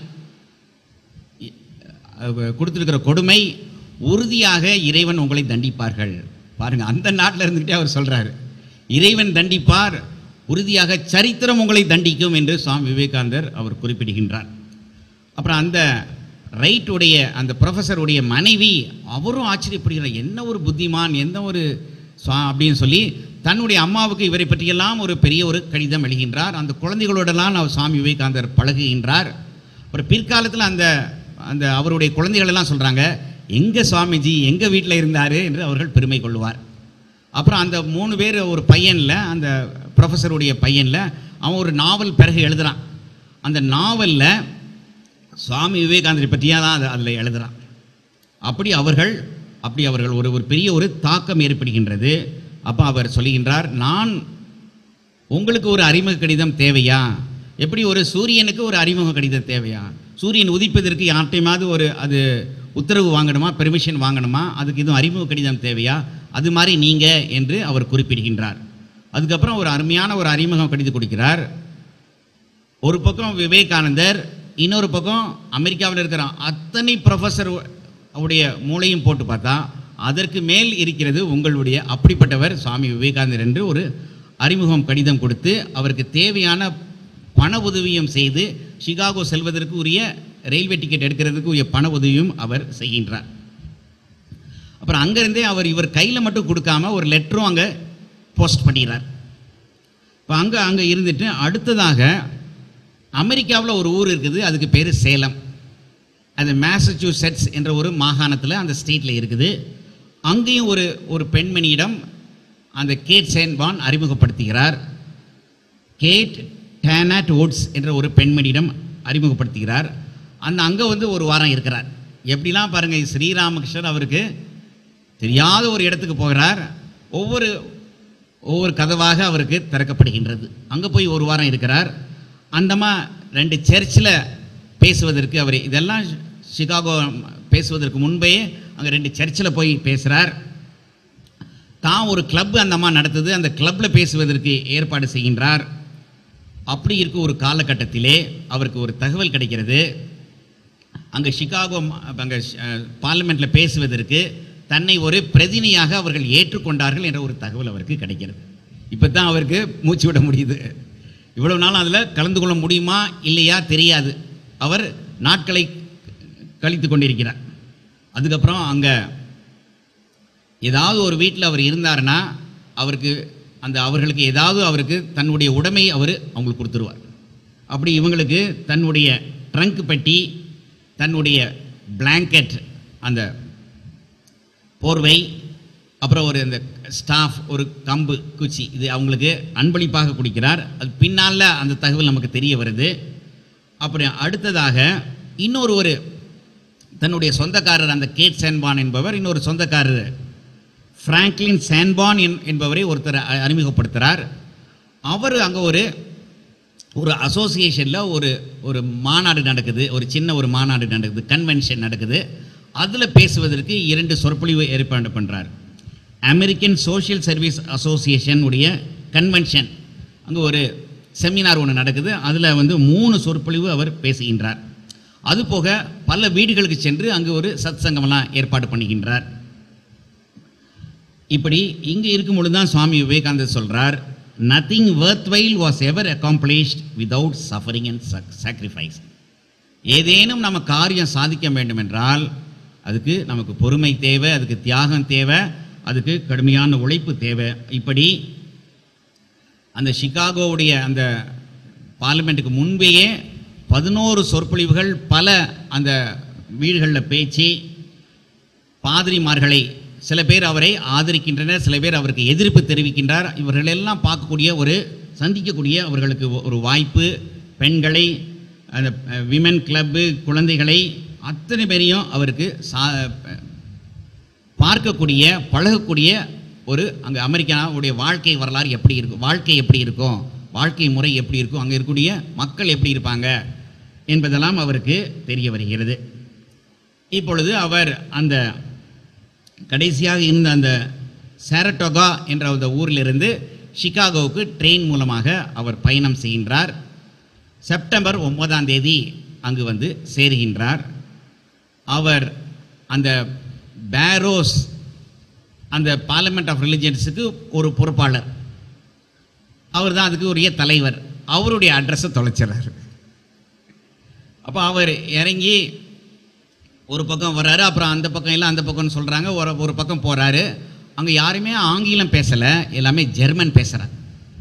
கொடுத்துருக்கிற கொடுமை உறுதியாக இறைவன் உங்களை தண்டிப்பார்கள் பாருங்க அந்த நாட்டில் இருந்துக்கிட்டே அவர் சொல்றாரு இறைவன் தண்டிப்பார் உறுதியாக சரித்திரம் உங்களை தண்டிக்கும் என்று சுவாமி விவேகானந்தர் அவர் குறிப்பிடுகின்றார் அப்புறம் அந்த ரைட்டுடைய அந்த ப்ரொஃபஸருடைய மனைவி அவரும் ஆச்சரியப்படுகிறார் என்ன ஒரு புத்திமான் என்ன ஒரு சுவா அப்படின்னு சொல்லி தன்னுடைய அம்மாவுக்கு இவரை பற்றியெல்லாம் ஒரு பெரிய ஒரு கடிதம் எழுகின்றார் அந்த குழந்தைகளோடலாம் அவர் சுவாமி விவேகானந்தர் பழகுகின்றார் அப்புறம் பிற்காலத்தில் அந்த அந்த அவருடைய குழந்தைகள் எல்லாம் சொல்கிறாங்க எங்கள் சுவாமிஜி எங்கள் வீட்டில் இருந்தார் என்று அவர்கள் பெருமை கொள்வார் அப்புறம் அந்த மூணு பேர் ஒரு பையனில் அந்த ப்ரொஃபஸருடைய பையனில் அவன் ஒரு நாவல் பிறகு எழுதுகிறான் அந்த நாவலில் சுவாமி விவேகானந்தரை பற்றியாக தான் அது அதில் எழுதுகிறான் அப்படி அவர்கள் அப்படி அவர்கள் ஒரு ஒரு பெரிய ஒரு தாக்கம் ஏற்படுகின்றது அப்போ அவர் சொல்லுகின்றார் நான் உங்களுக்கு ஒரு அறிமுக கடிதம் தேவையா எப்படி ஒரு சூரியனுக்கு ஒரு அறிமுக கடிதம் தேவையா சூரியன் உதிப்பதற்கு யார்ட்டையுமாவது ஒரு அது உத்தரவு வாங்கணுமா பெர்மிஷன் வாங்கணுமா அதுக்கு எதுவும் அறிமுக கடிதம் தேவையா அது மாதிரி நீங்கள் என்று அவர் குறிப்பிடுகின்றார் அதுக்கப்புறம் ஒரு அருமையான ஒரு அறிமுகம் கடிதம் கொடுக்கிறார் ஒரு பக்கம் விவேகானந்தர் இன்னொரு பக்கம் அமெரிக்காவில் இருக்கிற அத்தனை ப்ரொஃபஸர் உடைய மூளையும் போட்டு பார்த்தா அதற்கு மேல் இருக்கிறது உங்களுடைய அப்படிப்பட்டவர் சுவாமி விவேகானந்தர் என்று ஒரு அறிமுகம் கடிதம் கொடுத்து அவருக்கு தேவையான பண உதவியும் செய்து சிகாகோ செல்வதற்கு உரிய ரயில்வே டிக்கெட் எடுக்கிறதுக்கு உரிய பண உதவியும் அவர் செய்கின்றார் அப்புறம் அங்கேருந்தே அவர் இவர் கையில் மட்டும் கொடுக்காம ஒரு லெட்டரும் அங்கே போஸ்ட் பண்ணிடுறார் இப்போ அங்கே அங்கே இருந்துட்டு அடுத்ததாக அமெரிக்காவில் ஒரு ஊர் இருக்குது அதுக்கு பேர் சேலம் அது மேசச்சூசெட்ஸ் என்ற ஒரு மாகாணத்தில் அந்த ஸ்டேட்டில் இருக்குது அங்கேயும் ஒரு ஒரு பெண்மணியிடம் அந்த கேட் சேன்பான் அறிமுகப்படுத்துகிறார் கேட் டேனாட் வுட்ஸ் என்ற ஒரு பெண்மணியிடம் அறிமுகப்படுத்துகிறார் அந்த அங்கே வந்து ஒரு வாரம் இருக்கிறார் எப்படிலாம் பாருங்கள் ஸ்ரீராமகிருஷ்ணர் அவருக்கு தெரியாத ஒரு இடத்துக்கு போகிறார் ஒவ்வொரு ஒவ்வொரு கதவாக அவருக்கு திறக்கப்படுகின்றது அங்கே போய் ஒரு வாரம் இருக்கிறார் அந்தமா ரெண்டு சர்ச்சில் பேசுவதற்கு அவர் இதெல்லாம் சிகாகோ பேசுவதற்கு முன்பே அங்கே ரெண்டு சர்ச்சில் போய் பேசுகிறார் தான் ஒரு கிளப் அந்த அம்மா நடத்துது அந்த கிளப்பில் பேசுவதற்கு ஏற்பாடு செய்கின்றார் அப்படி இருக்க ஒரு காலகட்டத்திலே அவருக்கு ஒரு தகவல் கிடைக்கிறது அங்கே சிகாகோ அங்கே பார்லிமெண்ட்டில் பேசுவதற்கு தன்னை ஒரு பிரதிநிதியாக அவர்கள் ஏற்றுக்கொண்டார்கள் என்ற ஒரு தகவல் அவருக்கு கிடைக்கிறது இப்போ தான் அவருக்கு மூச்சு விட முடியுது இவ்வளவு நாள் அதில் கலந்து கொள்ள முடியுமா இல்லையா தெரியாது அவர் நாட்களை கழித்து கொண்டிருக்கிறார் அதுக்கப்புறம் அங்கே ஏதாவது ஒரு வீட்டில் அவர் இருந்தாருன்னா அவருக்கு அந்த அவர்களுக்கு ஏதாவது அவருக்கு தன்னுடைய உடைமை அவர் அவங்களுக்கு கொடுத்துருவார் அப்படி இவங்களுக்கு தன்னுடைய ட்ரங்க் பெட்டி தன்னுடைய பிளாங்கெட் அந்த போர்வை அப்புறம் ஒரு அந்த ஸ்டாஃப் ஒரு கம்பு குச்சி இது அவங்களுக்கு அன்பளிப்பாக கொடுக்கிறார் அது பின்னால் அந்த தகவல் நமக்கு தெரிய வருது அப்படி அடுத்ததாக இன்னொரு ஒரு தன்னுடைய சொந்தக்காரர் அந்த கேட் சேன்பான் என்பவர் இன்னொரு சொந்தக்காரர் ஃப்ராங்க்லின் சான்பான் என்- என்பவரை ஒருத்தர் அ- அறிமுகப்படுத்துகிறார் அவர் அங்கே ஒரு ஒரு அசோசியேஷனில் ஒரு ஒரு மாநாடு நடக்குது ஒரு சின்ன ஒரு மாநாடு நடக்குது கன்வென்ஷன் நடக்குது அதில் பேசுவதற்கு இரண்டு சொற்பொழிவு ஏற்பாடு பண்ணுறார் அமெரிக்கன் சோஷியல் சர்வீஸ் அசோசியேஷன் உடைய கன்வென்ஷன் அங்கே ஒரு செமினார் ஒன்று நடக்குது அதில் வந்து மூணு சொற்பொழிவு அவர் பேசுகின்றார் அதுபோக பல வீடுகளுக்கு சென்று அங்கு ஒரு சத் சங்கமெல்லாம் ஏற்பாடு பண்ணுகின்றார் இப்படி இங்கே இருக்கும் பொழுது தான் சுவாமி விவேகானந்தர் சொல்றார் nothing worthwhile while was ever accomplished without suffering and sacrifice ஏதேனும் நம்ம காரியம் சாதிக்க வேண்டும் என்றால் அதுக்கு நமக்கு பொறுமை தேவை அதுக்கு தியாகம் தேவை அதுக்கு கடுமையான உழைப்பு தேவை இப்படி அந்த சிகாகோவுடைய அந்த பார்லிமெண்ட்டுக்கு முன்பேயே பதினோரு சொற்பொழிவுகள் பல அந்த வீடுகளில் பேச்சு பாதிரிமார்களை சில பேர் அவரை ஆதரிக்கின்றனர் சில பேர் அவருக்கு எதிர்ப்பு தெரிவிக்கின்றார் இவர்களெல்லாம் பார்க்கக்கூடிய ஒரு சந்திக்கக்கூடிய அவர்களுக்கு ஒரு வாய்ப்பு பெண்களை அந்த விமன் கிளப்பு குழந்தைகளை அத்தனை பேரையும் அவருக்கு சா பார்க்கக்கூடிய பழகக்கூடிய ஒரு அங்கே அமெரிக்காவுடைய வாழ்க்கை வரலாறு எப்படி இருக்கும் வாழ்க்கை எப்படி இருக்கும் வாழ்க்கை முறை எப்படி இருக்கும் அங்கே இருக்கக்கூடிய மக்கள் எப்படி இருப்பாங்க என்பதெல்லாம் அவருக்கு தெரிய வருகிறது இப்பொழுது அவர் அந்த கடைசியாக இருந்த அந்த சாரட்டோகா என்ற அந்த ஊரிலிருந்து சிகாகோவுக்கு ட்ரெயின் மூலமாக அவர் பயணம் செய்கின்றார் செப்டம்பர் ஒன்பதாம் தேதி அங்கு வந்து சேருகின்றார் அவர் அந்த பேரோஸ் அந்த பார்லிமெண்ட் ஆஃப் ரிலிஜியன்ஸுக்கு ஒரு பொறுப்பாளர் அவர் தான் அதுக்கு உரிய தலைவர் அவருடைய அட்ரஸை தொலைச்சிடுறாரு அப்போ அவர் இறங்கி ஒரு பக்கம் வர்றாரு அப்புறம் அந்த பக்கம் இல்லை அந்த பக்கம்னு சொல்கிறாங்க ஒரு ஒரு பக்கம் போகிறாரு அங்கே யாருமே ஆங்கிலம் பேசலை எல்லாமே ஜெர்மன் பேசுகிறாங்க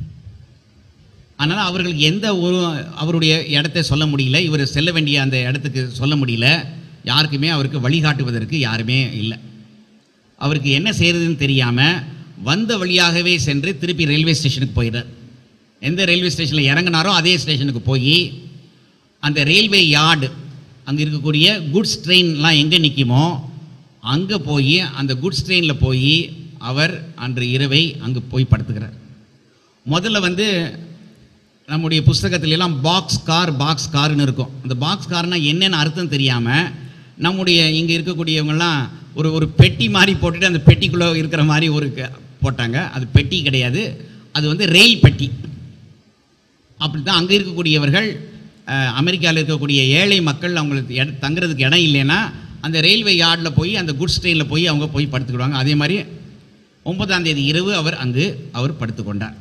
அதனால் அவர்களுக்கு எந்த ஒரு அவருடைய இடத்தை சொல்ல முடியல இவர் செல்ல வேண்டிய அந்த இடத்துக்கு சொல்ல முடியல யாருக்குமே அவருக்கு வழிகாட்டுவதற்கு யாருமே இல்லை அவருக்கு என்ன செய்யறதுன்னு தெரியாமல் வந்த வழியாகவே சென்று திருப்பி ரயில்வே ஸ்டேஷனுக்கு போயிடுறார் எந்த ரயில்வே ஸ்டேஷனில் இறங்குனாரோ அதே ஸ்டேஷனுக்கு போய் அந்த ரயில்வே யார்டு அங்கே இருக்கக்கூடிய குட்ஸ் ட்ரெயின்லாம் எங்கே நிற்குமோ அங்கே போய் அந்த குட்ஸ் ட்ரெயினில் போய் அவர் அன்று இரவை அங்கே போய் படுத்துக்கிறார் முதல்ல வந்து நம்முடைய புஸ்தகத்துல எல்லாம் பாக்ஸ் கார் பாக்ஸ் கார்னு இருக்கும் அந்த பாக்ஸ் கார்னா என்னென்னு அர்த்தம் தெரியாமல் நம்முடைய இங்கே இருக்கக்கூடியவங்கெல்லாம் ஒரு ஒரு பெட்டி மாதிரி போட்டுட்டு அந்த பெட்டிக்குள்ளே இருக்கிற மாதிரி ஒரு க- போட்டாங்க அது பெட்டி கிடையாது அது வந்து ரெயில் பெட்டி அப்படி தான் அங்கே இருக்கக்கூடியவர்கள் அமெரிக்காவில் இருக்கக்கூடிய ஏழை மக்கள் அவங்களுக்கு இட தங்குறதுக்கு இடம் இல்லைன்னா அந்த ரயில்வே யார்டில் போய் அந்த குட்ஸ் ட்ரெயினில் போய் அவங்க போய் படுத்துக்கிடுவாங்க அதே மாதிரி ஒன்பதாம் தேதி இரவு அவர் அங்கு அவர் படுத்துக்கொண்டார்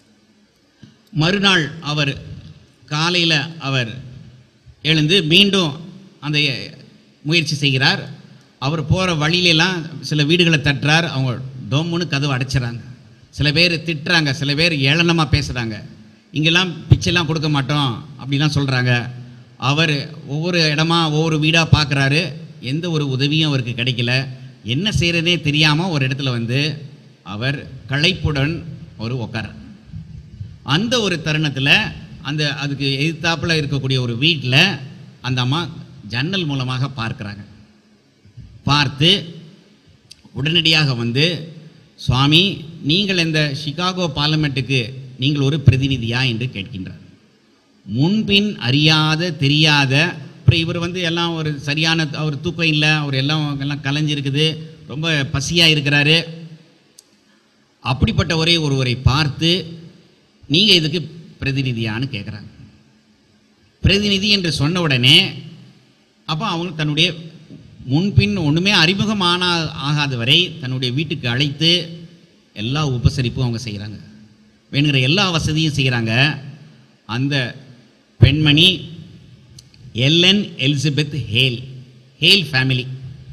மறுநாள் அவர் காலையில் அவர் எழுந்து மீண்டும் அந்த முயற்சி செய்கிறார் அவர் போகிற வழியிலெல்லாம் சில வீடுகளை தட்டுறார் அவங்க டோம்னு கதவை அடைச்சிடறாங்க சில பேர் திட்டுறாங்க சில பேர் ஏளனமாக பேசுகிறாங்க இங்கெல்லாம் பிச்சைலாம் கொடுக்க மாட்டோம் அப்படிலாம் சொல்கிறாங்க அவர் ஒவ்வொரு இடமா ஒவ்வொரு வீடாக பார்க்குறாரு எந்த ஒரு உதவியும் அவருக்கு கிடைக்கல என்ன செய்கிறதே தெரியாமல் ஒரு இடத்துல வந்து அவர் களைப்புடன் ஒரு உட்கார்றார் அந்த ஒரு தருணத்தில் அந்த அதுக்கு எதிர்த்தாப்புல இருக்கக்கூடிய ஒரு வீட்டில் அந்த அம்மா ஜன்னல் மூலமாக பார்க்குறாங்க பார்த்து உடனடியாக வந்து சுவாமி நீங்கள் இந்த சிகாகோ பார்லிமெண்ட்டுக்கு நீங்கள் ஒரு பிரதிநிதியா என்று கேட்கின்றார் முன்பின் அறியாத தெரியாத அப்புறம் இவர் வந்து எல்லாம் ஒரு சரியான அவர் தூக்கம் இல்லை அவர் எல்லாம் எல்லாம் கலைஞ்சிருக்குது ரொம்ப பசியாக இருக்கிறாரு அப்படிப்பட்ட ஒரே ஒருவரை பார்த்து நீங்கள் இதுக்கு பிரதிநிதியான்னு கேட்குறாங்க பிரதிநிதி என்று சொன்ன உடனே அப்போ அவங்க தன்னுடைய முன்பின் ஒன்றுமே அறிமுகமான ஆகாத வரை தன்னுடைய வீட்டுக்கு அழைத்து எல்லா உபசரிப்பும் அவங்க செய்கிறாங்க வேணுங்கிற எல்லா வசதியும் செய்கிறாங்க அந்த பெண்மணி எல்என் எலிசபெத் ஹேல் ஹேல் ஃபேமிலி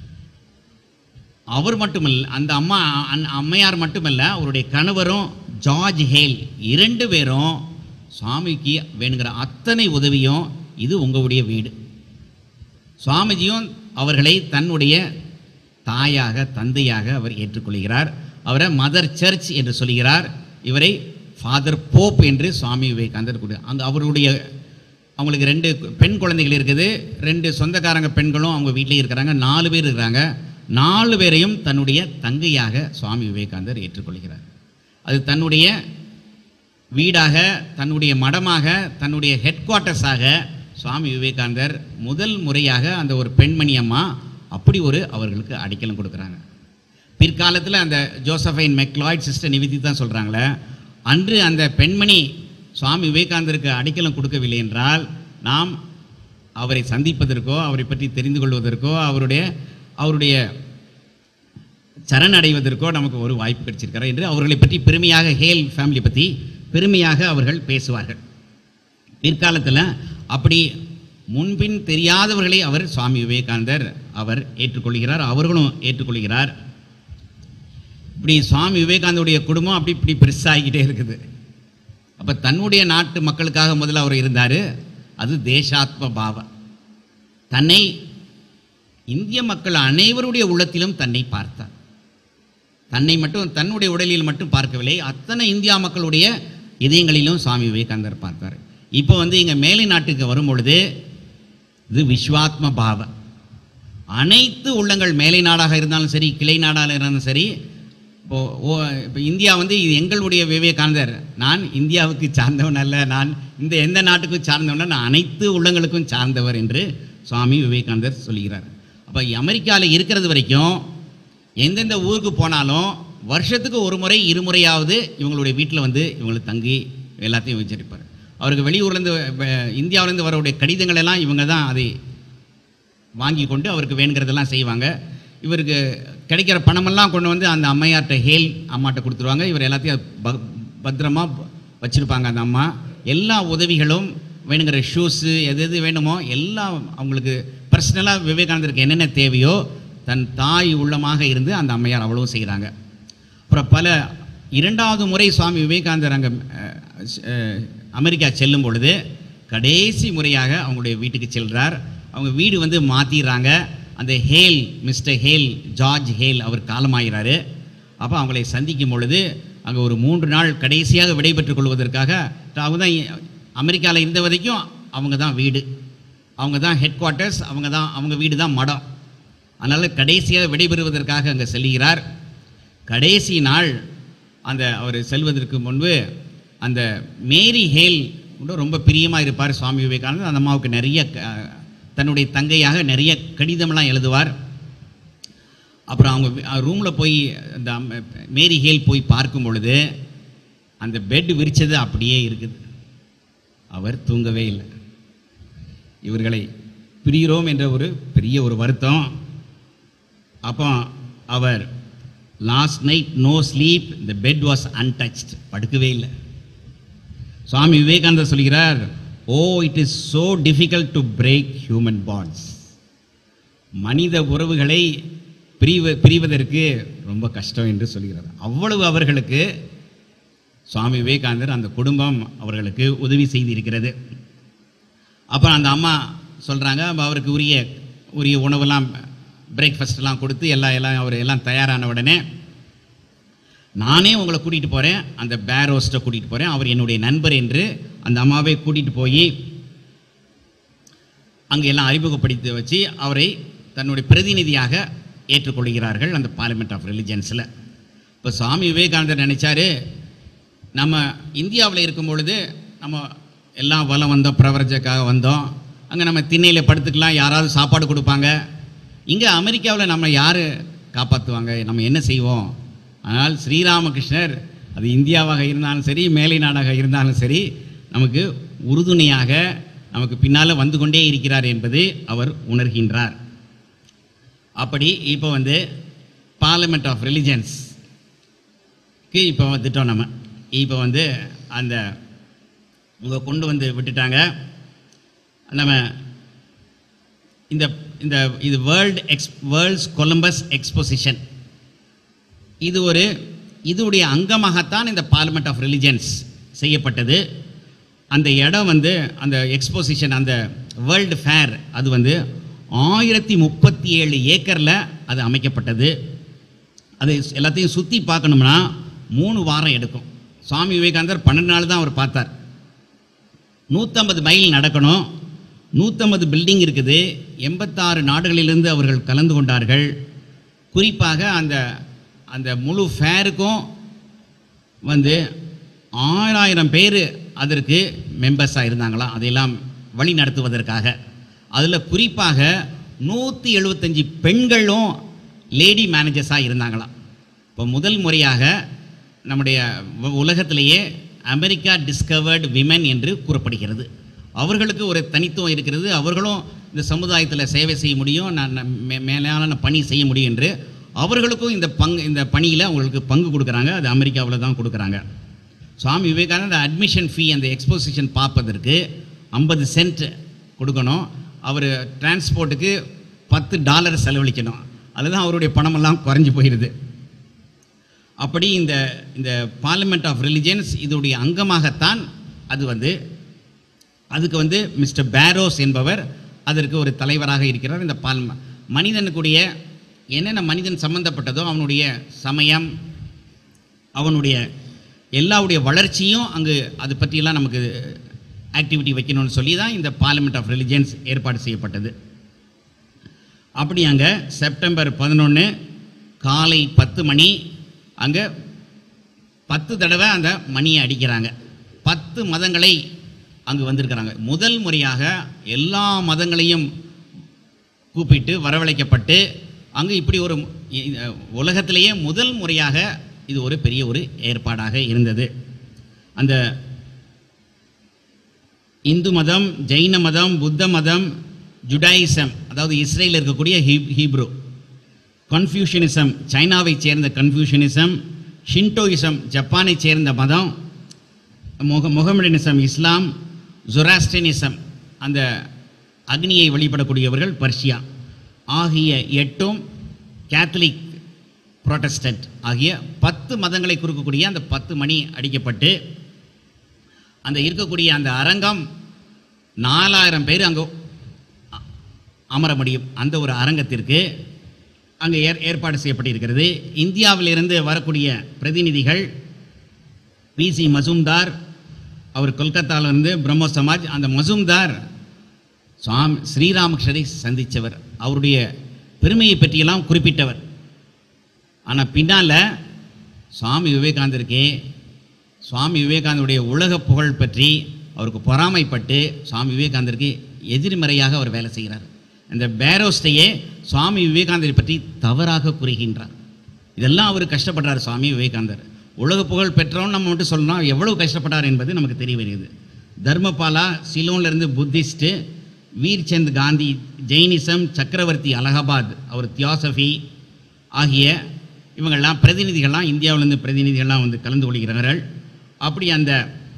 அவர் மட்டுமல்ல அந்த அம்மா அந்த அம்மையார் மட்டுமல்ல அவருடைய கணவரும் ஜார்ஜ் ஹேல் இரண்டு பேரும் சுவாமிக்கு வேணுங்கிற அத்தனை உதவியும் இது உங்களுடைய வீடு சுவாமிஜியும் அவர்களை தன்னுடைய தாயாக தந்தையாக அவர் ஏற்றுக்கொள்கிறார் அவரை மதர் சர்ச் என்று சொல்கிறார் இவரை ஃபாதர் போப் என்று சுவாமி விவேகானந்தர் கொடு அந்த அவருடைய அவங்களுக்கு ரெண்டு பெண் குழந்தைகள் இருக்குது ரெண்டு சொந்தக்காரங்க பெண்களும் அவங்க வீட்டிலேயே இருக்கிறாங்க நாலு பேர் இருக்கிறாங்க நாலு பேரையும் தன்னுடைய தங்கையாக சுவாமி விவேகானந்தர் ஏற்றுக்கொள்கிறார் அது தன்னுடைய வீடாக தன்னுடைய மடமாக தன்னுடைய ஹெட் குவார்ட்டர்ஸாக சுவாமி விவேகானந்தர் முதல் முறையாக அந்த ஒரு பெண்மணி அம்மா அப்படி ஒரு அவர்களுக்கு அடைக்கலம் கொடுக்குறாங்க பிற்காலத்தில் அந்த ஜோசஃபைன் மெக்லாய்ட் சிஸ்டர் நிவிதி தான் சொல்கிறாங்களே அன்று அந்த பெண்மணி சுவாமி விவேகானந்தருக்கு அடைக்கலம் கொடுக்கவில்லை என்றால் நாம் அவரை சந்திப்பதற்கோ அவரை பற்றி தெரிந்து கொள்வதற்கோ அவருடைய அவருடைய சரணடைவதற்கோ நமக்கு ஒரு வாய்ப்பு கிடைச்சிருக்கிறார் என்று அவர்களை பற்றி பெருமையாக ஹேல் ஃபேமிலி பற்றி பெருமையாக அவர்கள் பேசுவார்கள் பிற்காலத்தில் அப்படி முன்பின் தெரியாதவர்களை அவர் சுவாமி விவேகானந்தர் அவர் ஏற்றுக்கொள்கிறார் அவர்களும் ஏற்றுக்கொள்கிறார் இப்படி சுவாமி விவேகானந்தருடைய குடும்பம் அப்படி இப்படி பெருசாகிக்கிட்டே இருக்குது அப்போ தன்னுடைய நாட்டு மக்களுக்காக முதல்ல அவர் இருந்தார் அது தேசாத்ம பாவம் தன்னை இந்திய மக்கள் அனைவருடைய உள்ளத்திலும் தன்னை பார்த்தார் தன்னை மட்டும் தன்னுடைய உடலில் மட்டும் பார்க்கவில்லை அத்தனை இந்தியா மக்களுடைய இதயங்களிலும் சுவாமி விவேகானந்தர் பார்த்தார் இப்போ வந்து இங்கே மேலை நாட்டுக்கு வரும் பொழுது இது விஸ்வாத்ம பாவம் அனைத்து உள்ளங்கள் மேலை நாடாக இருந்தாலும் சரி கிளை நாடாக இருந்தாலும் சரி இப்போ ஓ இப்போ இந்தியா வந்து இது எங்களுடைய விவேகானந்தர் நான் இந்தியாவுக்கு சார்ந்தவன் அல்ல நான் இந்த எந்த நாட்டுக்கும் சார்ந்தவன் அல்ல, நான் அனைத்து உள்ளங்களுக்கும் சார்ந்தவர் என்று சுவாமி விவேகானந்தர் சொல்கிறார் அப்போ அமெரிக்காவில் இருக்கிறது வரைக்கும் எந்தெந்த ஊருக்கு போனாலும் வருஷத்துக்கு ஒரு முறை இருமுறையாவது இவங்களுடைய வீட்டில் வந்து இவங்களை தங்கி எல்லாத்தையும் விசாரிப்பார் அவருக்கு வெளியூர்லேருந்து இந்தியாவிலேருந்து வரக்கூடிய கடிதங்கள் எல்லாம் இவங்க தான் அதை வாங்கி கொண்டு அவருக்கு வேணுங்கிறதெல்லாம் செய்வாங்க இவருக்கு கிடைக்கிற பணமெல்லாம் கொண்டு வந்து அந்த அம்மையார்ட்ட ஹேல் அம்மாட்ட கொடுத்துருவாங்க இவர் எல்லாத்தையும் ப- பத்திரமா வச்சுருப்பாங்க அந்த அம்மா எல்லா உதவிகளும் வேணுங்கிற ஷூஸு எது எது வேணுமோ எல்லாம் அவங்களுக்கு பர்சனலாக விவேகானந்தருக்கு என்னென்ன தேவையோ தன் தாய் உள்ளமாக இருந்து அந்த அம்மையார் அவ்வளவும் செய்கிறாங்க அப்புறம் பல இரண்டாவது முறை சுவாமி விவேகானந்தர் அங்கே அமெரிக்கா செல்லும் பொழுது கடைசி முறையாக அவங்களுடைய வீட்டுக்கு செல்றார் அவங்க வீடு வந்து மாற்றிடுறாங்க அந்த Hale mister Hale George Hale அவர் காலமாகிறாரு அப்போ அவங்களை சந்திக்கும் பொழுது அங்கே ஒரு மூன்று நாள் கடைசியாக விடைபெற்றுக் கொள்வதற்காக அவங்க தான் அமெரிக்காவில் இருந்த வரைக்கும் அவங்க தான் வீடு அவங்க தான் ஹெட் குவார்ட்டர்ஸ் அவங்க தான் அவங்க வீடு தான் மடம் அதனால் கடைசியாக விடைபெறுவதற்காக அங்கே செல்கிறார் கடைசி நாள் அந்த அவர் செல்வதற்கு முன்பு அந்த மேரி ஹேல் கூட ரொம்ப பிரியமாக இருப்பார் சுவாமி விவேகானந்தர் அந்த அம்மாவுக்கு நிறைய க- தன்னுடைய தங்கையாக நிறைய கடிதமெல்லாம் எழுதுவார் அப்புறம் அவங்க ரூமில் போய் அந்த அம்ம- மேரி ஹேல் போய் பார்க்கும் பொழுது அந்த பெட் விரிச்சது அப்படியே இருக்குது அவர் தூங்கவே இல்லை இவர்களை பிரிகிறோம் என்ற ஒரு பெரிய ஒரு வருத்தம் அப்போ அவர் last night no sleep the bed was untouched படுக்கவே இல்லை சுவாமி விவேகானந்தர் சொல்கிறார் oh it is so difficult to break human bonds மனித உறவுகளை பிரிவ பிரிவதற்கு ரொம்ப கஷ்டம் என்று சொல்கிறார் அவ்வளவு அவர்களுக்கு சுவாமி விவேகானந்தர் அந்த குடும்பம் அவர்களுக்கு உதவி செய்திருக்கிறது அப்புறம் அந்த அம்மா சொல்கிறாங்க அவருக்கு உரிய உரிய உணவெல்லாம் பிரேக்ஃபாஸ்ட்லாம் கொடுத்து எல்லாம் எல்லாம் அவர் எல்லாம் தயாரான உடனே நானே உங்களை கூட்டிகிட்டு போகிறேன் அந்த பேரோஸ்ட்டை கூட்டிகிட்டு போகிறேன் அவர் என்னுடைய நண்பர் என்று அந்த அம்மாவை கூட்டிகிட்டு போய் அங்கே எல்லாம் அறிமுகப்படுத்தி வச்சு அவரை தன்னுடைய பிரதிநிதியாக ஏற்றுக்கொள்கிறார்கள் அந்த பார்லிமெண்ட் ஆஃப் ரிலிஜன்ஸில் இப்போ சுவாமி விவேகானந்தர் நினைச்சாரு நம்ம இந்தியாவில் இருக்கும் பொழுது நம்ம எல்லாம் வலம் வந்தோம் பிரவரஜக்காக வந்தோம் அங்கே நம்ம திண்ணையில் படுத்துக்கலாம் யாராவது சாப்பாடு கொடுப்பாங்க இங்கே அமெரிக்காவில் நம்ம யார் காப்பாற்றுவாங்க நம்ம என்ன செய்வோம் ஆனால் ஸ்ரீராமகிருஷ்ணர் அது இந்தியாவாக இருந்தாலும் சரி மேலை நாடாக இருந்தாலும் சரி நமக்கு உறுதுணையாக நமக்கு பின்னால் வந்து கொண்டே இருக்கிறார் என்பது அவர் உணர்கின்றார் அப்படி இப்போ வந்து பார்லிமெண்ட் ஆஃப் ரிலிஜன்ஸ்க்கு இப்போ வந்துட்டோம் நம்ம இப்போ வந்து அந்த இவங்க கொண்டு வந்து விட்டுட்டாங்க நம்ம இந்த இந்த இது world ex world's Columbus exposition இது ஒரு இதுடைய அங்கமாகத்தான் இந்த பார்லிமெண்ட் ஆஃப் ரிலிஜன்ஸ் செய்யப்பட்டது அந்த இடம் வந்து அந்த எக்ஸ்போசிஷன் அந்த வேர்ல்டு ஃபேர் அது வந்து ஆயிரத்தி முப்பத்தி ஏழு ஏக்கரில் அது அமைக்கப்பட்டது அது எல்லாத்தையும் சுற்றி பார்க்கணும்னா மூணு வாரம் எடுக்கும் சுவாமி விவேகானந்தர் பன்னெண்டு நாள் தான் அவர் பார்த்தார் நூற்றம்பது மைல் நடக்கணும் நூற்றம்பது பில்டிங் இருக்குது எண்பத்தாறு நாடுகளிலிருந்து அவர்கள் கலந்து கொண்டார்கள் குறிப்பாக அந்த அந்த முழு ஃபேருக்கும் வந்து ஆறாயிரம் பேர் அதற்கு மெம்பர்ஸாக இருந்தாங்களாம் அதையெல்லாம் வழி நடத்துவதற்காக அதில் குறிப்பாக நூற்றி எழுபத்தஞ்சி பெண்களும் லேடி மேனேஜர்ஸாக இருந்தாங்களாம் இப்போ முதல் முறையாக நம்முடைய உ- உலகத்திலேயே அமெரிக்கா டிஸ்கவர்டு விமன் என்று கூறப்படுகிறது அவர்களுக்கு ஒரு தனித்துவம் இருக்கிறது அவர்களும் இந்த சமுதாயத்தில் சேவை செய்ய முடியும் நான் நான் மே- மேலான பணி செய்ய முடியும் என்று அவர்களுக்கும் இந்த பங்கு இந்த பணியில் அவங்களுக்கு பங்கு கொடுக்குறாங்க அது அமெரிக்காவில் தான் கொடுக்குறாங்க சுவாமி விவேகானந்த அட்மிஷன் ஃபீ அந்த எக்ஸ்போசிஷன் பார்ப்பதற்கு ஐம்பது சென்ட் கொடுக்கணும் அவர் டிரான்ஸ்போர்ட்டுக்கு பத்து டாலர் செலவழிக்கணும் அதுதான் அவருடைய பணமெல்லாம் குறைஞ்சி போயிடுது அப்படி இந்த இந்த பார்லிமெண்ட் ஆஃப் ரிலிஜன்ஸ் இதோடைய அங்கமாகத்தான் அது வந்து அதுக்கு வந்து மிஸ்டர் பேரோஸ் என்பவர் அதற்கு ஒரு தலைவராக இருக்கிறார் இந்த பால்ம மனிதனுக்குடைய என்னென்ன மனிதன் சம்பந்தப்பட்டதோ அவனுடைய சமயம் அவனுடைய எல்லாவுடைய வளர்ச்சியும் அங்கு அது பற்றியெல்லாம் நமக்கு ஆக்டிவிட்டி வைக்கணும்னு சொல்லி தான் இந்த பார்லிமெண்ட் ஆஃப் ரிலிஜன்ஸ் ஏற்பாடு செய்யப்பட்டது அப்படி அங்கே செப்டம்பர் பதினொன்று காலை பத்து மணி அங்கே பத்து தடவை அந்த மணியை அடிக்கிறாங்க பத்து மதங்களை அங்கு வந்திருக்கிறாங்க முதல் முறையாக எல்லா மதங்களையும் கூப்பிட்டு வரவழைக்கப்பட்டு அங்கு இப்படி ஒரு இ- இ- உலகத்திலேயே முதல் முறையாக இது ஒரு பெரிய ஒரு ஏற்பாடாக இருந்தது அந்த இந்து மதம் ஜெயின மதம் புத்த மதம் ஜுடாயிசம் அதாவது இஸ்ரேலில் இருக்கக்கூடிய ஹீப் ஹீப்ரு கன்ஃபியூஷனிசம் சைனாவைச் சேர்ந்த கன்ஃபியூஷனிசம் ஷின்டோயிசம் ஜப்பானைச் சேர்ந்த மதம் முக முகமடனிசம் இஸ்லாம் ஜொராஸ்டனிசம் அந்த அக்னியை வழிபடக்கூடியவர்கள் பர்ஷியா ஆகிய எட்டும் கேத்தலிக் புரோட்டஸ்டன்ட் ஆகிய பத்து மதங்களை குறுக்கக்கூடிய அந்த பத்து மணி அடிக்கப்பட்டு அந்த இருக்கக்கூடிய அந்த அரங்கம் நாலாயிரம் பேர் அங்கே அ- அமர முடியும் அந்த ஒரு அரங்கத்திற்கு அங்கே ஏற் ஏற்பாடு செய்யப்பட்டிருக்கிறது இந்தியாவிலிருந்து வரக்கூடிய பிரதிநிதிகள் பிசி மசூம்தார் அவர் கொல்கத்தாவிலிருந்து பிரம்ம சமாஜ் அந்த மசூம்தார் சுவாமி ஸ்ரீராமகிருஷ்ணரை சந்தித்தவர் அவருடைய பெருமையை பற்றியெல்லாம் குறிப்பிட்டவர் ஆனால் பின்னால் சுவாமி விவேகானந்தருக்கே சுவாமி விவேகானந்தருடைய உலக புகழ் பற்றி அவருக்கு பொறாமைப்பட்டு சுவாமி விவேகானந்தருக்கு எதிர்மறையாக அவர் வேலை செய்கிறார் இந்த பேரோஸ்டையே சுவாமி விவேகானந்தரை பற்றி தவறாக கூறுகின்றார் இதெல்லாம் அவர் கஷ்டப்படுறார் சுவாமி விவேகானந்தர் உலக புகழ் பெற்றோன்னு நம்ம மட்டும் சொல்லணும் எவ்வளவு கஷ்டப்பட்டார் என்பது நமக்கு தெரிய வருகிறது தர்மபாலா சிலோன்லேருந்து புத்திஸ்ட்டு வீர்சந்த் காந்தி ஜெயினிசம் சக்கரவர்த்தி அலகாபாத் அவர் தியாசபி ஆகிய இவங்கெல்லாம் பிரதிநிதிகள்லாம் இந்தியாவிலேருந்து பிரதிநிதிகள்லாம் வந்து கலந்து கொள்கிறார்கள் அப்படி அந்த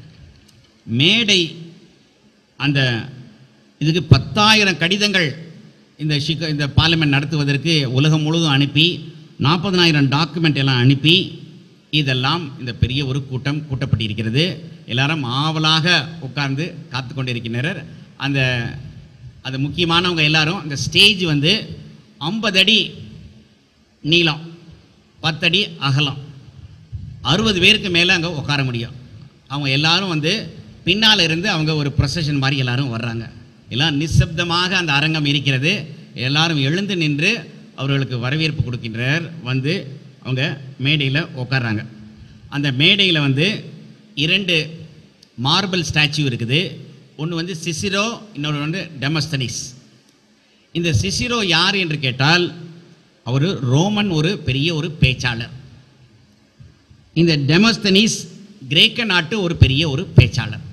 மேடை அந்த இதுக்கு பத்தாயிரம் கடிதங்கள் இந்த ஷிக இந்த பார்லிமெண்ட் நடத்துவதற்கு உலகம் முழுவதும் அனுப்பி நாற்பதனாயிரம் டாக்குமெண்ட் எல்லாம் அனுப்பி இதெல்லாம் இந்த பெரிய ஒரு கூட்டம் கூட்டப்பட்டிருக்கிறது எல்லாரும் ஆவலாக உட்கார்ந்து காத்து கொண்டிருக்கின்றனர் அந்த அது முக்கியமானவங்க எல்லாரும் அந்த ஸ்டேஜ் வந்து ஐம்பது அடி நீளம் பத்தடி அகலம் அறுபது பேருக்கு மேலே அங்கே உட்கார முடியும் அவங்க எல்லாரும் வந்து பின்னால் இருந்து அவங்க ஒரு ப்ரொசஷன் மாதிரி எல்லாரும் வர்றாங்க எல்லாம் நிசப்தமாக அந்த அரங்கம் இருக்கிறது எல்லாரும் எழுந்து நின்று அவர்களுக்கு வரவேற்பு கொடுக்கின்றனர் வந்து அவங்க மேடையில் உட்கார்றாங்க அந்த மேடையில் வந்து இரண்டு மார்பிள் ஸ்டாச்சு இருக்குது ஒன்று வந்து சிசிரோ இன்னொரு வந்து டெமஸ்தனிஸ் இந்த சிசிரோ யார் என்று கேட்டால் அவர் ரோமன் ஒரு பெரிய ஒரு பேச்சாளர் இந்த டெமஸ்தனிஸ் கிரேக்க நாட்டு ஒரு பெரிய ஒரு பேச்சாளர்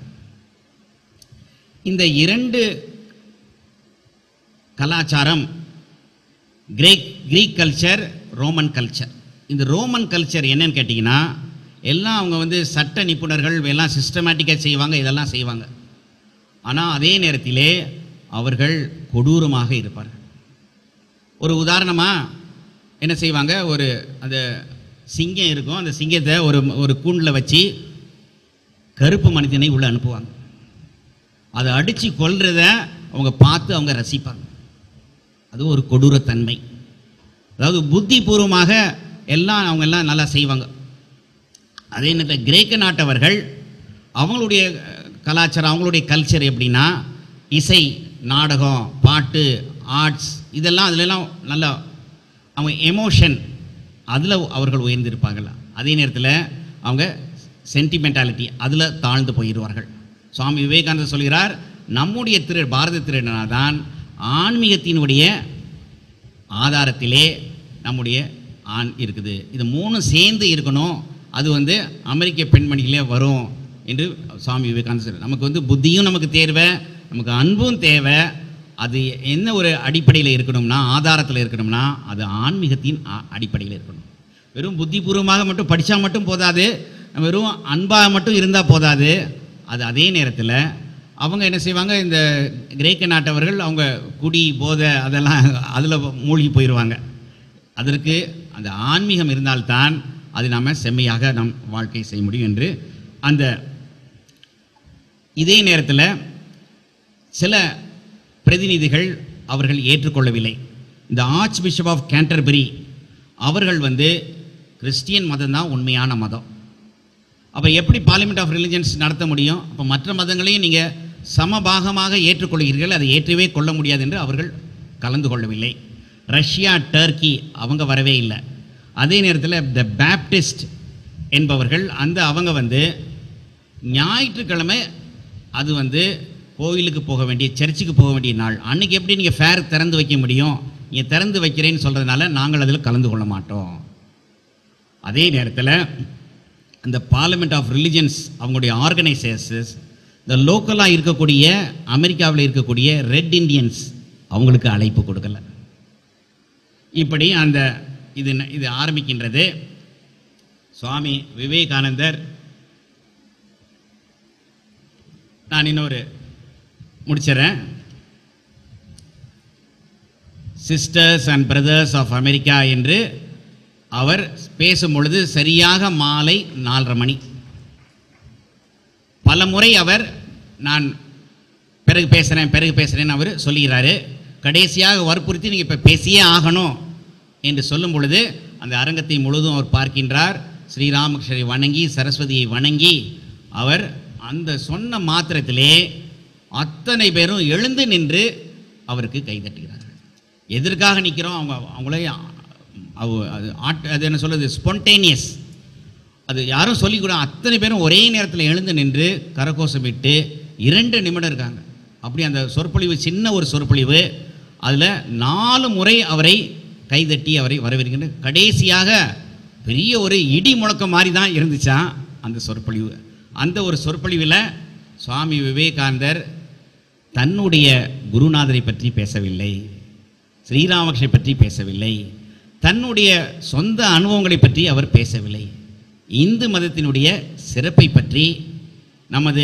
இந்த இரண்டு கலாச்சாரம் Greek Greek culture Roman culture இந்த ரோமன் கல்ச்சர் என்னன்னு கேட்டிங்கன்னா எல்லாம் அவங்க வந்து சட்ட நிபுணர்கள் எல்லாம் சிஸ்டமேட்டிக்காக செய்வாங்க இதெல்லாம் செய்வாங்க ஆனால் அதே நேரத்திலே அவர்கள் கொடூரமாக இருப்பார்கள் ஒரு உதாரணமாக என்ன செய்வாங்க ஒரு அந்த சிங்கம் இருக்கும் அந்த சிங்கத்தை ஒரு ஒரு கூண்டில் வச்சு கருப்பு மனிதனை உள்ளே அனுப்புவாங்க அதை அடித்து கொல்றத அவங்க பார்த்து அவங்க ரசிப்பாங்க அது ஒரு கொடூரத்தன்மை அதாவது புத்திபூர்வமாக எல்லாம் அவங்க எல்லாம் நல்லா செய்வாங்க அதே நேரத்தில் கிரேக்க நாட்டவர்கள் அவங்களுடைய அஹ், கலாச்சாரம் அவங்களுடைய கல்ச்சர் எப்படின்னா இசை நாடகம் பாட்டு ஆர்ட்ஸ் இதெல்லாம் அதுலலாம் நல்லா அவங்க எமோஷன் அதில் அவர்கள் உயர்ந்திருப்பார்கள் அதே நேரத்தில் அவங்க சென்டிமெண்டாலிட்டி அதில் தாழ்ந்து போயிடுவார்கள் சுவாமி விவேகானந்தர் சொல்கிறார் நம்முடைய திரு பாரத திருநாள் தான் ஆன்மீகத்தினுடைய ஆதாரத்திலே நம்முடைய ஆண் இருக்குது இது மூணும் சேர்ந்து இருக்கணும் அது வந்து அமெரிக்க பெண்மணிகளே வரும் என்று சுவாமி விவேகானந்தர் சொல்றார். நமக்கு வந்து புத்தியும் நமக்கு தேவை நமக்கு அன்பும் தேவை அது என்ன ஒரு அடிப்படையில் இருக்கணும்னா ஆதாரத்தில் இருக்கணும்னா அது ஆன்மீகத்தின் அ- அடிப்படையில் இருக்கணும் வெறும் புத்திபூர்வமாக மட்டும் படித்தா மட்டும் போதாது வெறும் அன்பாக மட்டும் இருந்தால் போதாது அது அதே நேரத்தில் அவங்க என்ன செய்வாங்க இந்த கிரேக்க நாட்டவர்கள் அவங்க குடி போதை அதெல்லாம் அதில் மூழ்கி போயிடுவாங்க அதற்கு அந்த ஆன்மீகம் இருந்தால்தான் அது நாம் செம்மையாக நம் வாழ்க்கை செய்ய முடியும் என்று அந்த இதே நேரத்தில் சில பிரதிநிதிகள் அவர்கள் ஏற்றுக்கொள்ளவில்லை இந்த ஆர்ச் பிஷப் ஆஃப் கேண்டர்பரி அவர்கள் வந்து கிறிஸ்டியன் மதம் தான் உண்மையான மதம் அப்போ எப்படி பார்லிமெண்ட் ஆஃப் ரிலிஜன்ஸ் நடத்த முடியும் அப்போ மற்ற மதங்களையும் நீங்கள் சமபாகமாக ஏற்றுக்கொள்கிறீர்கள் அதை ஏற்றவே கொள்ள முடியாது என்று அவர்கள் கலந்து கொள்ளவில்லை ரஷ்யா டர்க்கி அவங்க வரவே இல்லை அதே நேரத்தில் த பேப்டிஸ்ட் என்பவர்கள் அந்த அவங்க வந்து ஞாயிற்றுக்கிழமை அது வந்து கோயிலுக்கு போக வேண்டிய சர்ச்சுக்கு போக வேண்டிய நாள் அன்னைக்கு எப்படி நீங்கள் ஃபேர் திறந்து வைக்க முடியும் நீங்கள் திறந்து வைக்கிறேன்னு சொல்கிறதுனால நாங்கள் அதில் கலந்து கொள்ள மாட்டோம் அதே நேரத்தில் அந்த பார்லிமெண்ட் ஆஃப் ரிலிஜன்ஸ் அவங்களுடைய ஆர்கனைசேஷன்ஸ் இந்த லோக்கலாக இருக்கக்கூடிய அமெரிக்காவில் இருக்கக்கூடிய ரெட் இண்டியன்ஸ் அவங்களுக்கு அழைப்பு கொடுக்கல இப்படி அந்த இது ந- இது ஆரம்பிக்கின்றது சுவாமி விவேகானந்தர் நான் இன்னொரு முடிச்சிடறேன் sisters and brothers of America என்று அவர் பேசும் பொழுது சரியாக மாலை நாலரை மணி பல முறை அவர் நான் பிறகு பேசுகிறேன் பிறகு பேசுகிறேன்னு அவர் சொல்லுகிறாரு கடைசியாக வற்புறுத்தி நீங்கள் இப்போ பேசியே ஆகணும் என்று சொல்லும் பொழுது அந்த அரங்கத்தை முழுதும் அவர் பார்க்கின்றார் ஸ்ரீராமகிருஷ்ணரை வணங்கி சரஸ்வதியை வணங்கி அவர் அந்த சொன்ன மாத்திரத்திலே அத்தனை பேரும் எழுந்து நின்று அவருக்கு கைதட்டுகிறார்கள் எதற்காக நிற்கிறோம் அவங்க அவங்களே அவ- அது ஆட் அது என்ன சொல்லுது ஸ்பான்டேனியஸ் அது யாரும் சொல்லிக்கூட அத்தனை பேரும் ஒரே நேரத்தில் எழுந்து நின்று கரகோஷமிட்டு இரண்டு நிமிடம் இருக்காங்க அப்படி அந்த சொற்பொழிவு சின்ன ஒரு சொற்பொழிவு அதில் நாலு முறை அவரை கைதட்டி அவரை வரவேற்கின்ற கடைசியாக பெரிய ஒரு இடி முழக்கம் மாதிரி தான் இருந்துச்சாம் அந்த சொற்பொழிவு அந்த ஒரு சொற்பொழிவில் சுவாமி விவேகானந்தர் தன்னுடைய குருநாதரை பற்றி பேசவில்லை ஸ்ரீராமகிருஷ்ணனை பற்றி பேசவில்லை தன்னுடைய சொந்த அனுபவங்களை பற்றி அவர் பேசவில்லை இந்து மதத்தினுடைய சிறப்பை பற்றி நமது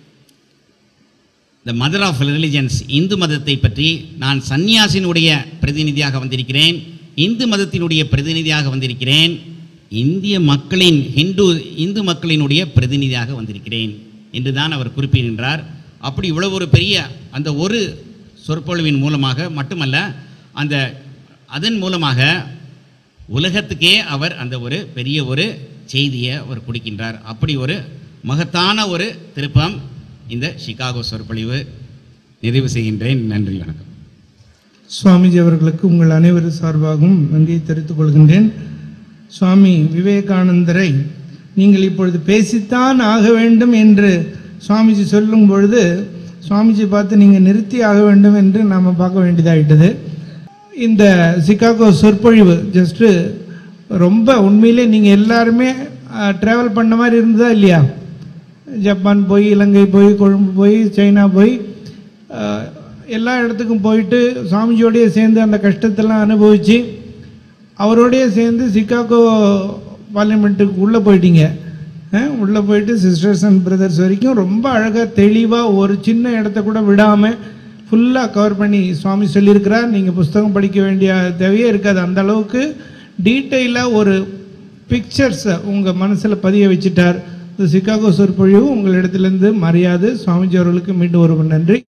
the mother of religions Hindu மதத்தை பற்றி நான் சந்நியாசினுடைய பிரதிநிதியாக வந்திருக்கிறேன் இந்து மதத்தினுடைய பிரதிநிதியாக வந்திருக்கிறேன் இந்திய மக்களின் ஹிந்து இந்து மக்களினுடைய பிரதிநிதியாக வந்திருக்கிறேன் என்று தான் அவர் குறிப்பிடுகின்றார் அப்படி இவ்வளவு ஒரு பெரிய அந்த ஒரு சொற்பொழிவின் மூலமாக மட்டுமல்ல அந்த அதன் மூலமாக உலகத்துக்கே அவர் அந்த ஒரு பெரிய ஒரு செய்தியை அவர் கொடுக்கின்றார் அப்படி ஒரு மகத்தான ஒரு திருப்பம் இந்த சிகாகோ சொற்பொழிவு நிறைவு செய்கின்றேன் நன்றி வணக்கம் சுவாமிஜி அவர்களுக்கு உங்கள் அனைவரும் சார்பாகவும் நன்றியை தெரிவித்துக் கொள்கின்றேன் சுவாமி விவேகானந்தரை நீங்கள் இப்பொழுது பேசித்தான் ஆக வேண்டும் என்று சுவாமிஜி சொல்லும் பொழுது சுவாமிஜி பார்த்து நீங்கள் நிறுத்தி ஆக வேண்டும் என்று நாம் பார்க்க வேண்டியதாகிட்டது இந்த சிகாகோ சொற்பொழிவு ஜஸ்ட்டு ரொம்ப உண்மையிலே நீங்கள் எல்லாருமே ட்ராவல் பண்ண மாதிரி இருந்ததா இல்லையா ஜப்பான் போய் இலங்கை போய் கொழும்பு போய் சைனா போய் அஹ், எல்லா இடத்துக்கும் போயிட்டு சுவாமிஜியோடய சேர்ந்து அந்த கஷ்டத்தெல்லாம் அனுபவித்து அவரோடய சேர்ந்து சிகாகோ பார்லிமெண்ட்டுக்கு உள்ளே போயிட்டீங்க உள்ளே போயிட்டு சிஸ்டர்ஸ் அண்ட் பிரதர்ஸ் வரைக்கும் ரொம்ப அழகாக தெளிவாக ஒரு சின்ன இடத்த கூட விடாமல் ஃபுல்லாக கவர் பண்ணி சுவாமி சொல்லியிருக்கிறார் நீங்கள் புஸ்தகம் படிக்க வேண்டிய தேவையே இருக்காது அந்த அளவுக்கு டீட்டெயிலாக ஒரு பிக்சர்ஸை உங்கள் மனசில் பதிய வச்சுட்டார் இந்த சிகாகோ சொற்பொழிவு உங்களிடத்திலிருந்து மறையாது சுவாமிஜி அவர்களுக்கு மீண்டும் ஒரு நன்றி